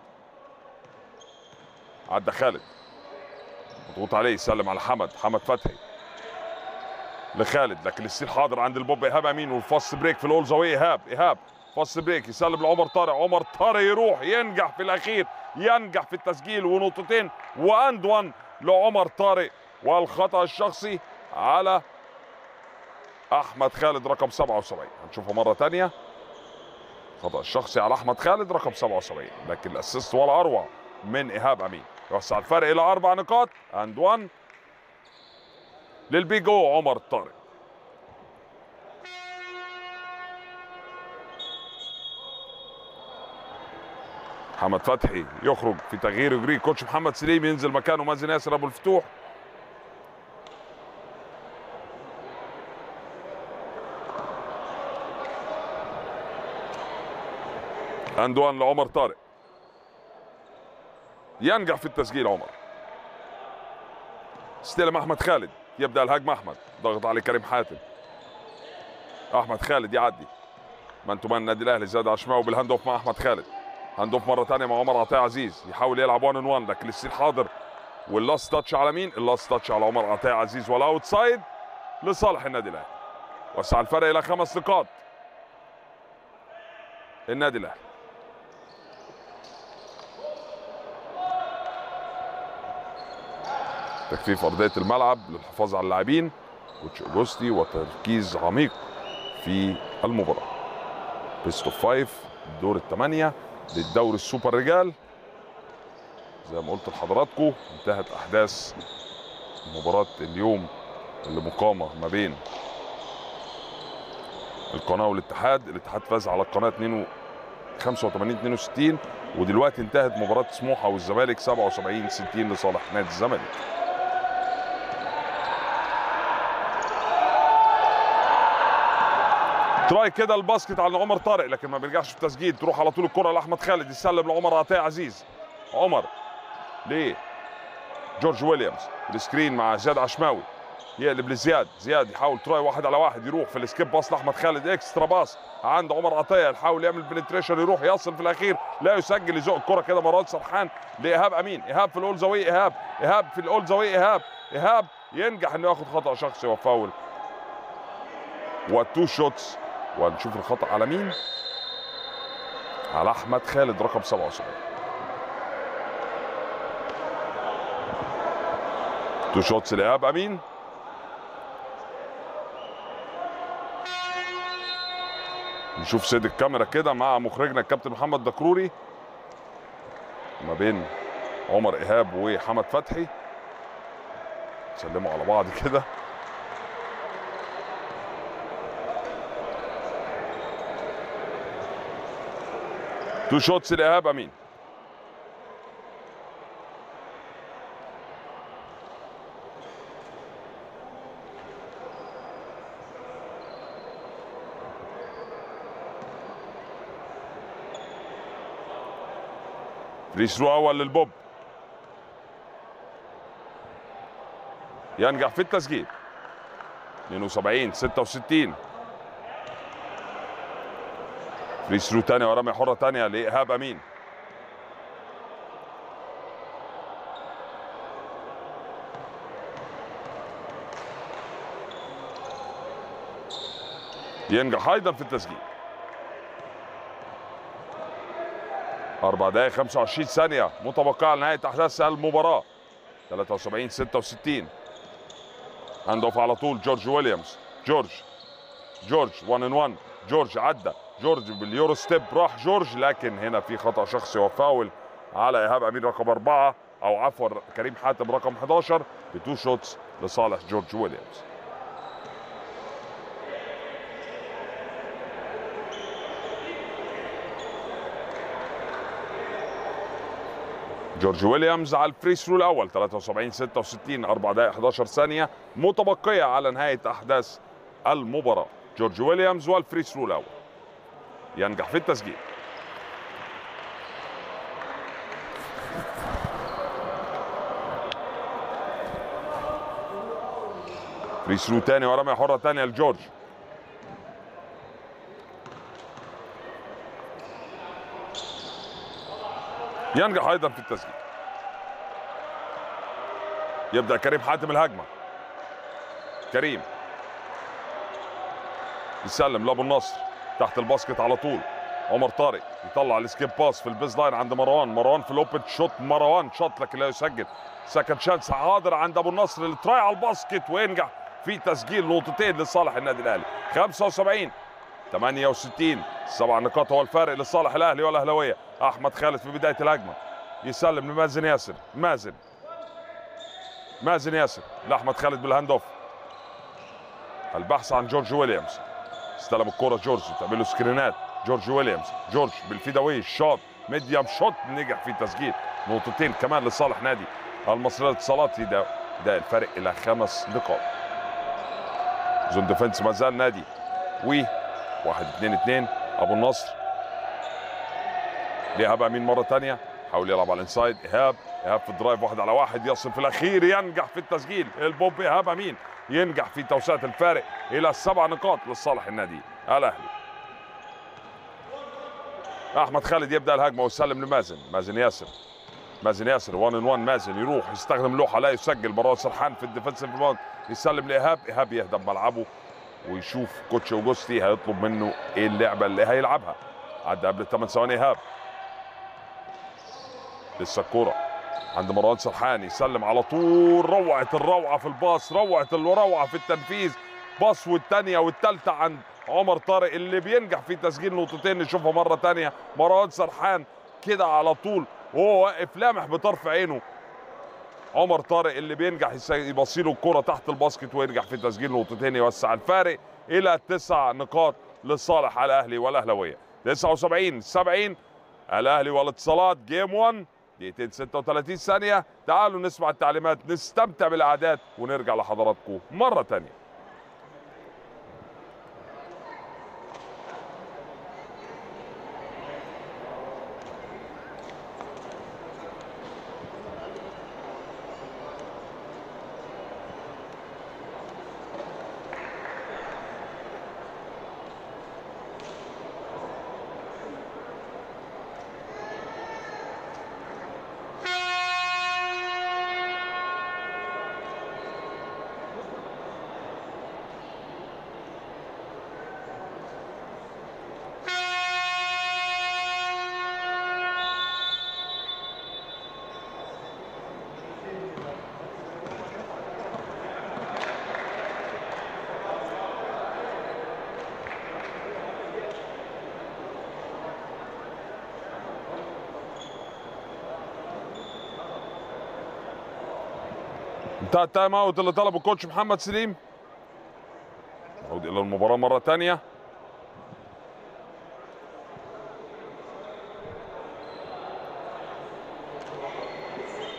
عدى خالد مضغوط عليه يسلم على حمد حمد فتحي لخالد لكن السيل حاضر عند البوب ايهاب امين والفاست بريك في الاول زاويه ايهاب ايهاب فاست بريك يسلم لعمر طارق عمر طارق يروح ينجح في الاخير ينجح في التسجيل ونقطتين واند وان لعمر طارق والخطا الشخصي على احمد خالد رقم 77 هنشوفها مره ثانيه خطا الشخصي على احمد خالد رقم 77 لكن الاسيست ولا اروع من ايهاب امين يوسع الفرق الى اربع نقاط اند 1 للبيجو عمر طارق محمد فتحي يخرج في تغيير يجري كوتش محمد سليم ينزل مكانه مازن ياسر ابو الفتوح اندوان لعمر طارق ينجح في التسجيل عمر استلم احمد خالد يبدا الهجمه احمد ضغط عليه كريم حاتم احمد خالد يعدي مان تو مان النادي الاهلي زاد عشماوي بالهاند اوف مع احمد خالد هاند اوف مره ثانيه مع عمر عطيه عزيز يحاول يلعب 1 ان 1 لكن السيل حاضر واللاست تاتش على مين؟ اللاست تاتش على عمر عطيه عزيز والاوت سايد لصالح النادي الاهلي وسع الفرق الى خمس نقاط النادي الاهلي تكثيف ارضيه الملعب للحفاظ على اللاعبين كوتش اوجوستي وتركيز عميق في المباراه بيست اوف فايف دور الثمانيه للدوري السوبر رجال زي ما قلت لحضراتكم انتهت احداث مباراه اليوم اللي مقامه ما بين القناه والاتحاد الاتحاد فاز على القناه 2 85 62 ودلوقتي انتهت مباراه سموحه والزمالك 77 60 لصالح نادي الزمالك تراي كده الباسكت على عمر طارق لكن ما بيرجعش في التسجيل تروح على طول الكره لاحمد خالد يسلم لعمر عطيه عزيز عمر ليه جورج ويليامز السكرين مع زياد عشماوي يقلب لزياد زياد يحاول تراي واحد على واحد يروح في السكيب باص لاحمد خالد اكسترا باص عند عمر عطيه يحاول يعمل بنتريشن يروح يصل في الاخير لا يسجل يزق الكره كده مرات سرحان لايهاب امين ايهاب في الاول زاويه ايهاب ايهاب في الاول زاويه ايهاب ايهاب ينجح انه ياخد خطا شخصي وفاول وتو شوتس ونشوف الخطا على مين على احمد خالد رقم 77 تو شوتس لايهاب امين نشوف سيد الكاميرا كده مع مخرجنا الكابتن محمد دكروري ما بين عمر ايهاب وحمد فتحي سلموا على بعض كده تو شوتس لايهاب امين فري ثرو اول للبوب ينجح في التسجيل 72 66 فري ثرو تاني ورمية حرة تانية لإيهاب أمين ينجح أيضا في التسجيل أربع دقائق 25 ثانية متبقية على نهاية أحداث المباراة 73 66 هاند اوف على طول جورج ويليامز جورج جورج 1 ان 1 جورج عدى جورج باليورو ستيب راح جورج لكن هنا في خطا شخصي وفاول على ايهاب امين رقم اربعه او عفوا كريم حاتم رقم 11 بتو شوتس لصالح جورج ويليامز جورج ويليامز على الفري ثرو الاول 73 66 4 دقائق 11 ثانيه متبقيه على نهايه احداث المباراه جورج ويليامز والفري ثرو الاول ينجح في التسجيل فري ثرو تاني ورمية حرة تانية لجورج ينجح ايضا في التسجيل يبدا كريم حاتم الهجمه كريم يسلم لابو النصر تحت الباسكت على طول عمر طارق يطلع السكيب باس في البيز لاين عند مروان مروان في الاوبن شوت مروان شوت لكن لا يسجل سكند شانس حاضر عند ابو النصر اللي تراي على الباسكت وينجح في تسجيل نقطتين لصالح النادي الاهلي 75 68 سبع نقاط هو الفارق لصالح الاهلي والاهلاويه احمد خالد في بدايه الهجمه يسلم لمازن ياسر مازن مازن ياسر لاحمد خالد بالهاند اوف البحث عن جورج ويليامز استلم الكرة جورج تعمل له سكرينات جورج ويليامز جورج بالفيداوي شوت ميديم شوت نجح في تسجيل نقطتين كمان لصالح نادي المصرية للاتصالات ده ده الفرق الى خمس نقاط زون ديفنس ما زال نادي و واحد اتنين اتنين ابو النصر لإيهاب امين مره ثانيه حاول يلعب على الانسايد ايهاب ايهاب في الدرايف واحد على واحد يصل في الاخير ينجح في التسجيل البوب ايهاب امين ينجح في توسعه الفارق الى سبع نقاط لصالح النادي الاهلي احمد خالد يبدا الهجمه ويسلم لمازن مازن ياسر مازن ياسر 1 ان 1 مازن يروح يستخدم لوحه لا يسجل مروان سرحان في الديفنسيف ريباوند يسلم لايهاب ايهاب يهدم ملعبه ويشوف كوتش اوجوستي هيطلب منه ايه اللعبه اللي هيلعبها عدى قبل 8 ثواني ايهاب لسه الكوره عند مروان سرحان يسلم على طول روعه الروعه في الباص روعه الروعه في التنفيذ باص والثانيه والثالثه عند عمر طارق اللي بينجح في تسجيل نقطتين نشوفها مره ثانيه مروان سرحان كده على طول وهو واقف لامح بطرف عينه عمر طارق اللي بينجح يبصي له الكره تحت الباسكت وينجح في تسجيل نقطتين يوسع الفارق الى تسع نقاط لصالح الاهلي والاهلاويه 79 70 الاهلي والاتصالات جيم 1 دقيقتين 36 ثانيه تعالوا نسمع التعليمات نستمتع بالاعداد ونرجع لحضراتكم مره ثانيه انتهى التايم اوت اللي طلبه الكوتش محمد سليم نعود الى المباراه مره ثانيه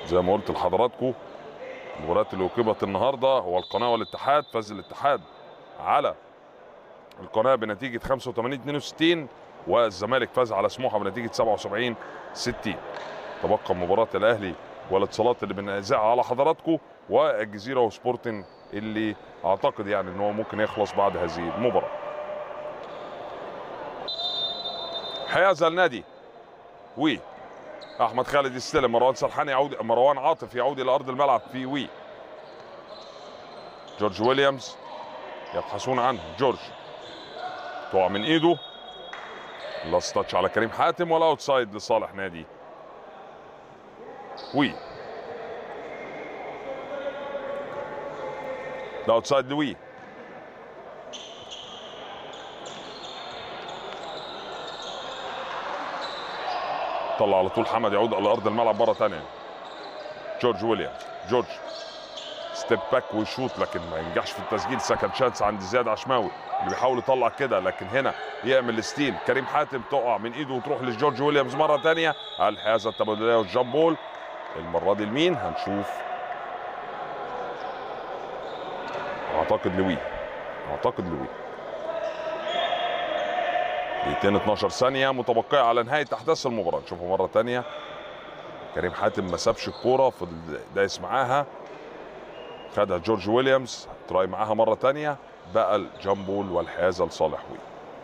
زي ما قلت لحضراتكم المباريات اللي أقيمت النهارده هو القناة والاتحاد فاز الاتحاد على القناة بنتيجة 85 62 والزمالك فاز على سموحة بنتيجة 77 60 تبقى مباراة الأهلي والاتصالات اللي بنذاعها على حضراتكم والجزيرة وسبورتنج اللي أعتقد يعني إن هو ممكن يخلص بعد هذه المباراة حياز النادي وي احمد خالد يستلم مروان سرحان يعود مروان عاطف يعود الى ارض الملعب في وي جورج ويليامز يبحثون عنه جورج تقع من ايده لاست تاتش على كريم حاتم ولا اوتسايد لصالح نادي وي ده اوتسايد لوي طلع على طول حمد يعود على ارض الملعب مره ثانيه جورج ويليامز جورج ستيب باك ويشوط لكن ما ينجحش في التسجيل سكند شانس عند زياد عشماوي اللي بيحاول يطلع كده لكن هنا يعمل ستيل كريم حاتم تقع من ايده وتروح لجورج ويليامز مره ثانيه الحيازه التبادليه والجامبول المره دي لمين هنشوف اعتقد لوي اعتقد لوي دقيقتين 12 ثانية متبقية على نهاية أحداث المباراة نشوفها مرة تانية كريم حاتم ما سابش الكورة فضل دايس معاها خدها جورج ويليامز تراي معاها مرة تانية بقى الجامبول والحيازة لصالح وي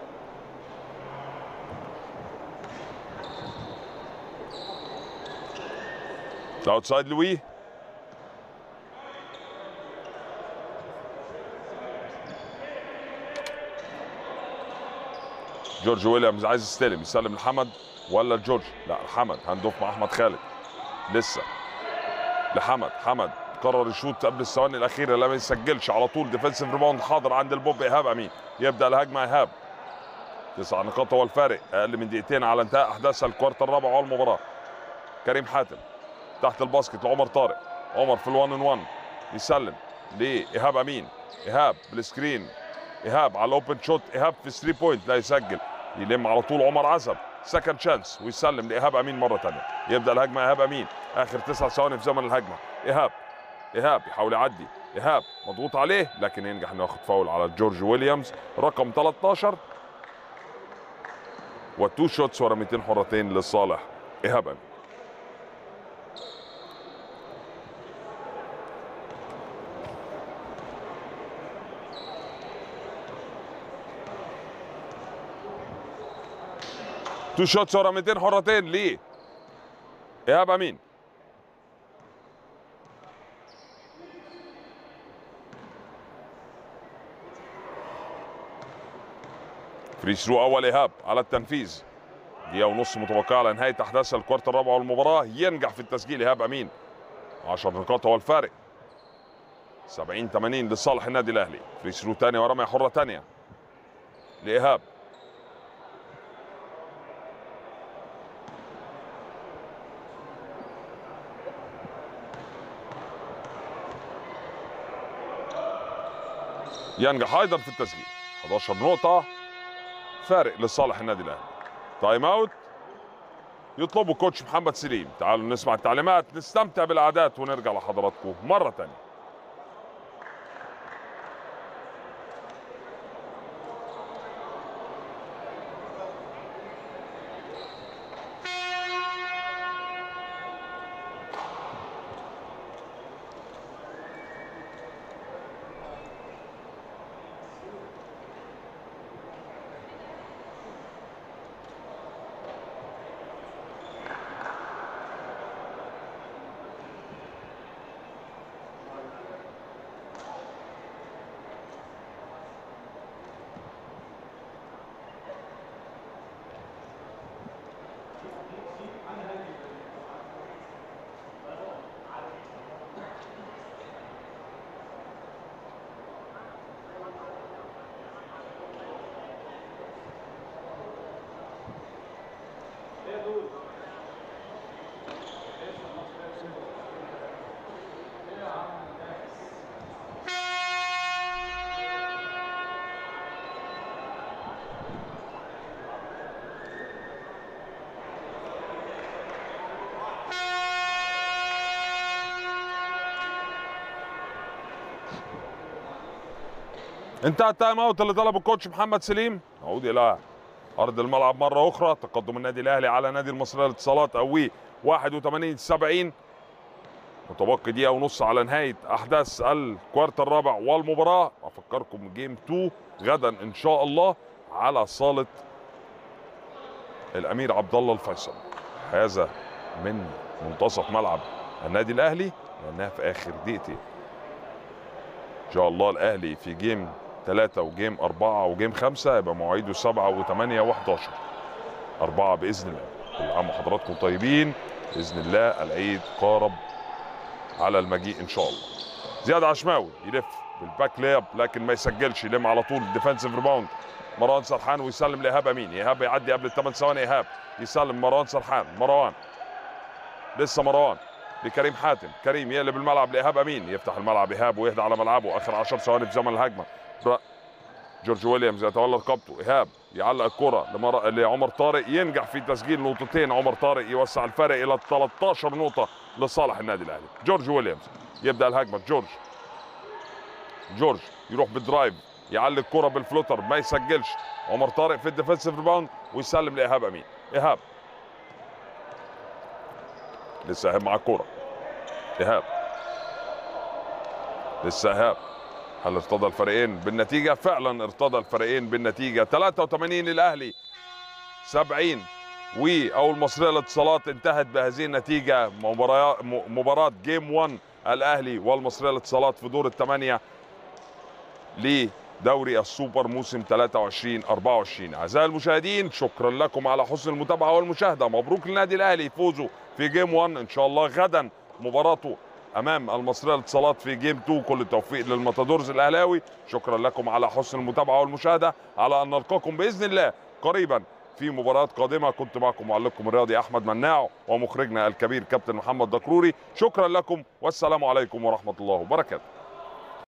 اوتسايد لوي جورج ويليامز عايز يستلم يسلم لحمد ولا لجورج لا حمد هندوف مع احمد خالد لسه لحمد حمد قرر يشوط قبل الثواني الاخيره لم يسجلش على طول ديفensive ريباوند حاضر عند البوب ايهاب امين يبدا الهجمه ايهاب تسع نقاط هو الفارق اقل من دقيقتين على انتهاء احداث الكوارتر الرابع والمباراه كريم حاتم تحت الباسكت لعمر طارق عمر في الوان ان 1 يسلم لايهاب امين ايهاب بالسكرين ايهاب على الاوبن شوت ايهاب في 3 بوينت لا يسجل يلم على طول عمر عزب سكند شانس ويسلم لايهاب امين مره ثانيه يبدا الهجمه ايهاب امين اخر تسع ثواني في زمن الهجمه ايهاب ايهاب يحاول يعدي ايهاب مضغوط عليه لكن ينجح انه ياخد فاول على جورج ويليامز رقم 13 والتو شوتس ورميتين حرتين لصالح ايهاب امين تو شوتس ورميتين حرتين ليه ايهاب امين فري ثرو اول ايهاب على التنفيذ دقيقة ونص متوقعة على نهاية أحداث الكوارتر الرابع والمباراة ينجح في التسجيل إيهاب أمين 10 نقاط هو الفارق 70 80 لصالح النادي الأهلي فري ثرو ثانية ورمية حرة ثانية لإيهاب ينجح ايضا في التسجيل 11 نقطة فارق لصالح النادي الاهلي تايم اوت يطلبه كوتش محمد سليم تعالوا نسمع التعليمات نستمتع بالعادات ونرجع لحضراتكم مرة تانية انتهى التايم اوت اللي طلبه الكوتش محمد سليم نعود الى ارض الملعب مره اخرى تقدم النادي الاهلي على نادي المصريه للاتصالات قوي 81 70 متبقي دقيقه ونص على نهايه احداث الكوارت الرابع والمباراه افكركم جيم 2 غدا ان شاء الله على صاله الامير عبد الله الفيصل هذا من منتصف ملعب النادي الاهلي لانها في اخر دقيقتين ان شاء الله الاهلي في جيم ثلاثة وجيم أربعة وجيم خمسة يبقى مواعيده سبعة وثمانية وحداشر أربعة بإذن الله كل عام وحضراتكم طيبين بإذن الله العيد قارب على المجيء إن شاء الله زياد عشماوي يلف بالباك لياب لكن ما يسجلش يلم على طول ديفensive ريباوند مروان سرحان ويسلم لإيهاب أمين إيهاب يعدي قبل الثمان ثواني إيهاب يسلم مروان سرحان مروان لسه مروان لكريم حاتم كريم يقلب الملعب لايهاب امين يفتح الملعب ايهاب ويهدى على ملعبه اخر 10 ثواني في زمن الهجمه برا- جورج ويليامز يتولى رقبته ايهاب يعلق الكره لمر... لعمر طارق ينجح في تسجيل نقطتين عمر طارق يوسع الفرق الى 13 نقطه لصالح النادي الاهلي جورج ويليامز يبدا الهجمه جورج جورج يروح بالدرايف يعلق الكره بالفلوتر ما يسجلش عمر طارق في الديفنسيف ريباوند ويسلم لايهاب امين ايهاب لسه ايهاب مع الكوره ايهاب لسه ايهاب هل ارتضى الفريقين بالنتيجه فعلا ارتضى الفريقين بالنتيجه 83 للاهلي 70 و او المصريه للاتصالات انتهت بهذه النتيجه مباراه مباراه جيم 1 الاهلي والمصريه للاتصالات في دور الثمانيه لدوري السوبر موسم 23 24 اعزائي المشاهدين شكرا لكم على حسن المتابعه والمشاهده مبروك للنادي الاهلي فوزه في جيم 1 ان شاء الله غدا مباراته امام المصريه للاتصالات في جيم 2 كل التوفيق للماتادورز الاهلاوي شكرا لكم على حسن المتابعه والمشاهده على ان نلقاكم باذن الله قريبا في مباريات قادمه كنت معكم معلقكم الرياضي احمد مناع ومخرجنا الكبير كابتن محمد دكروري شكرا لكم والسلام عليكم ورحمه الله وبركاته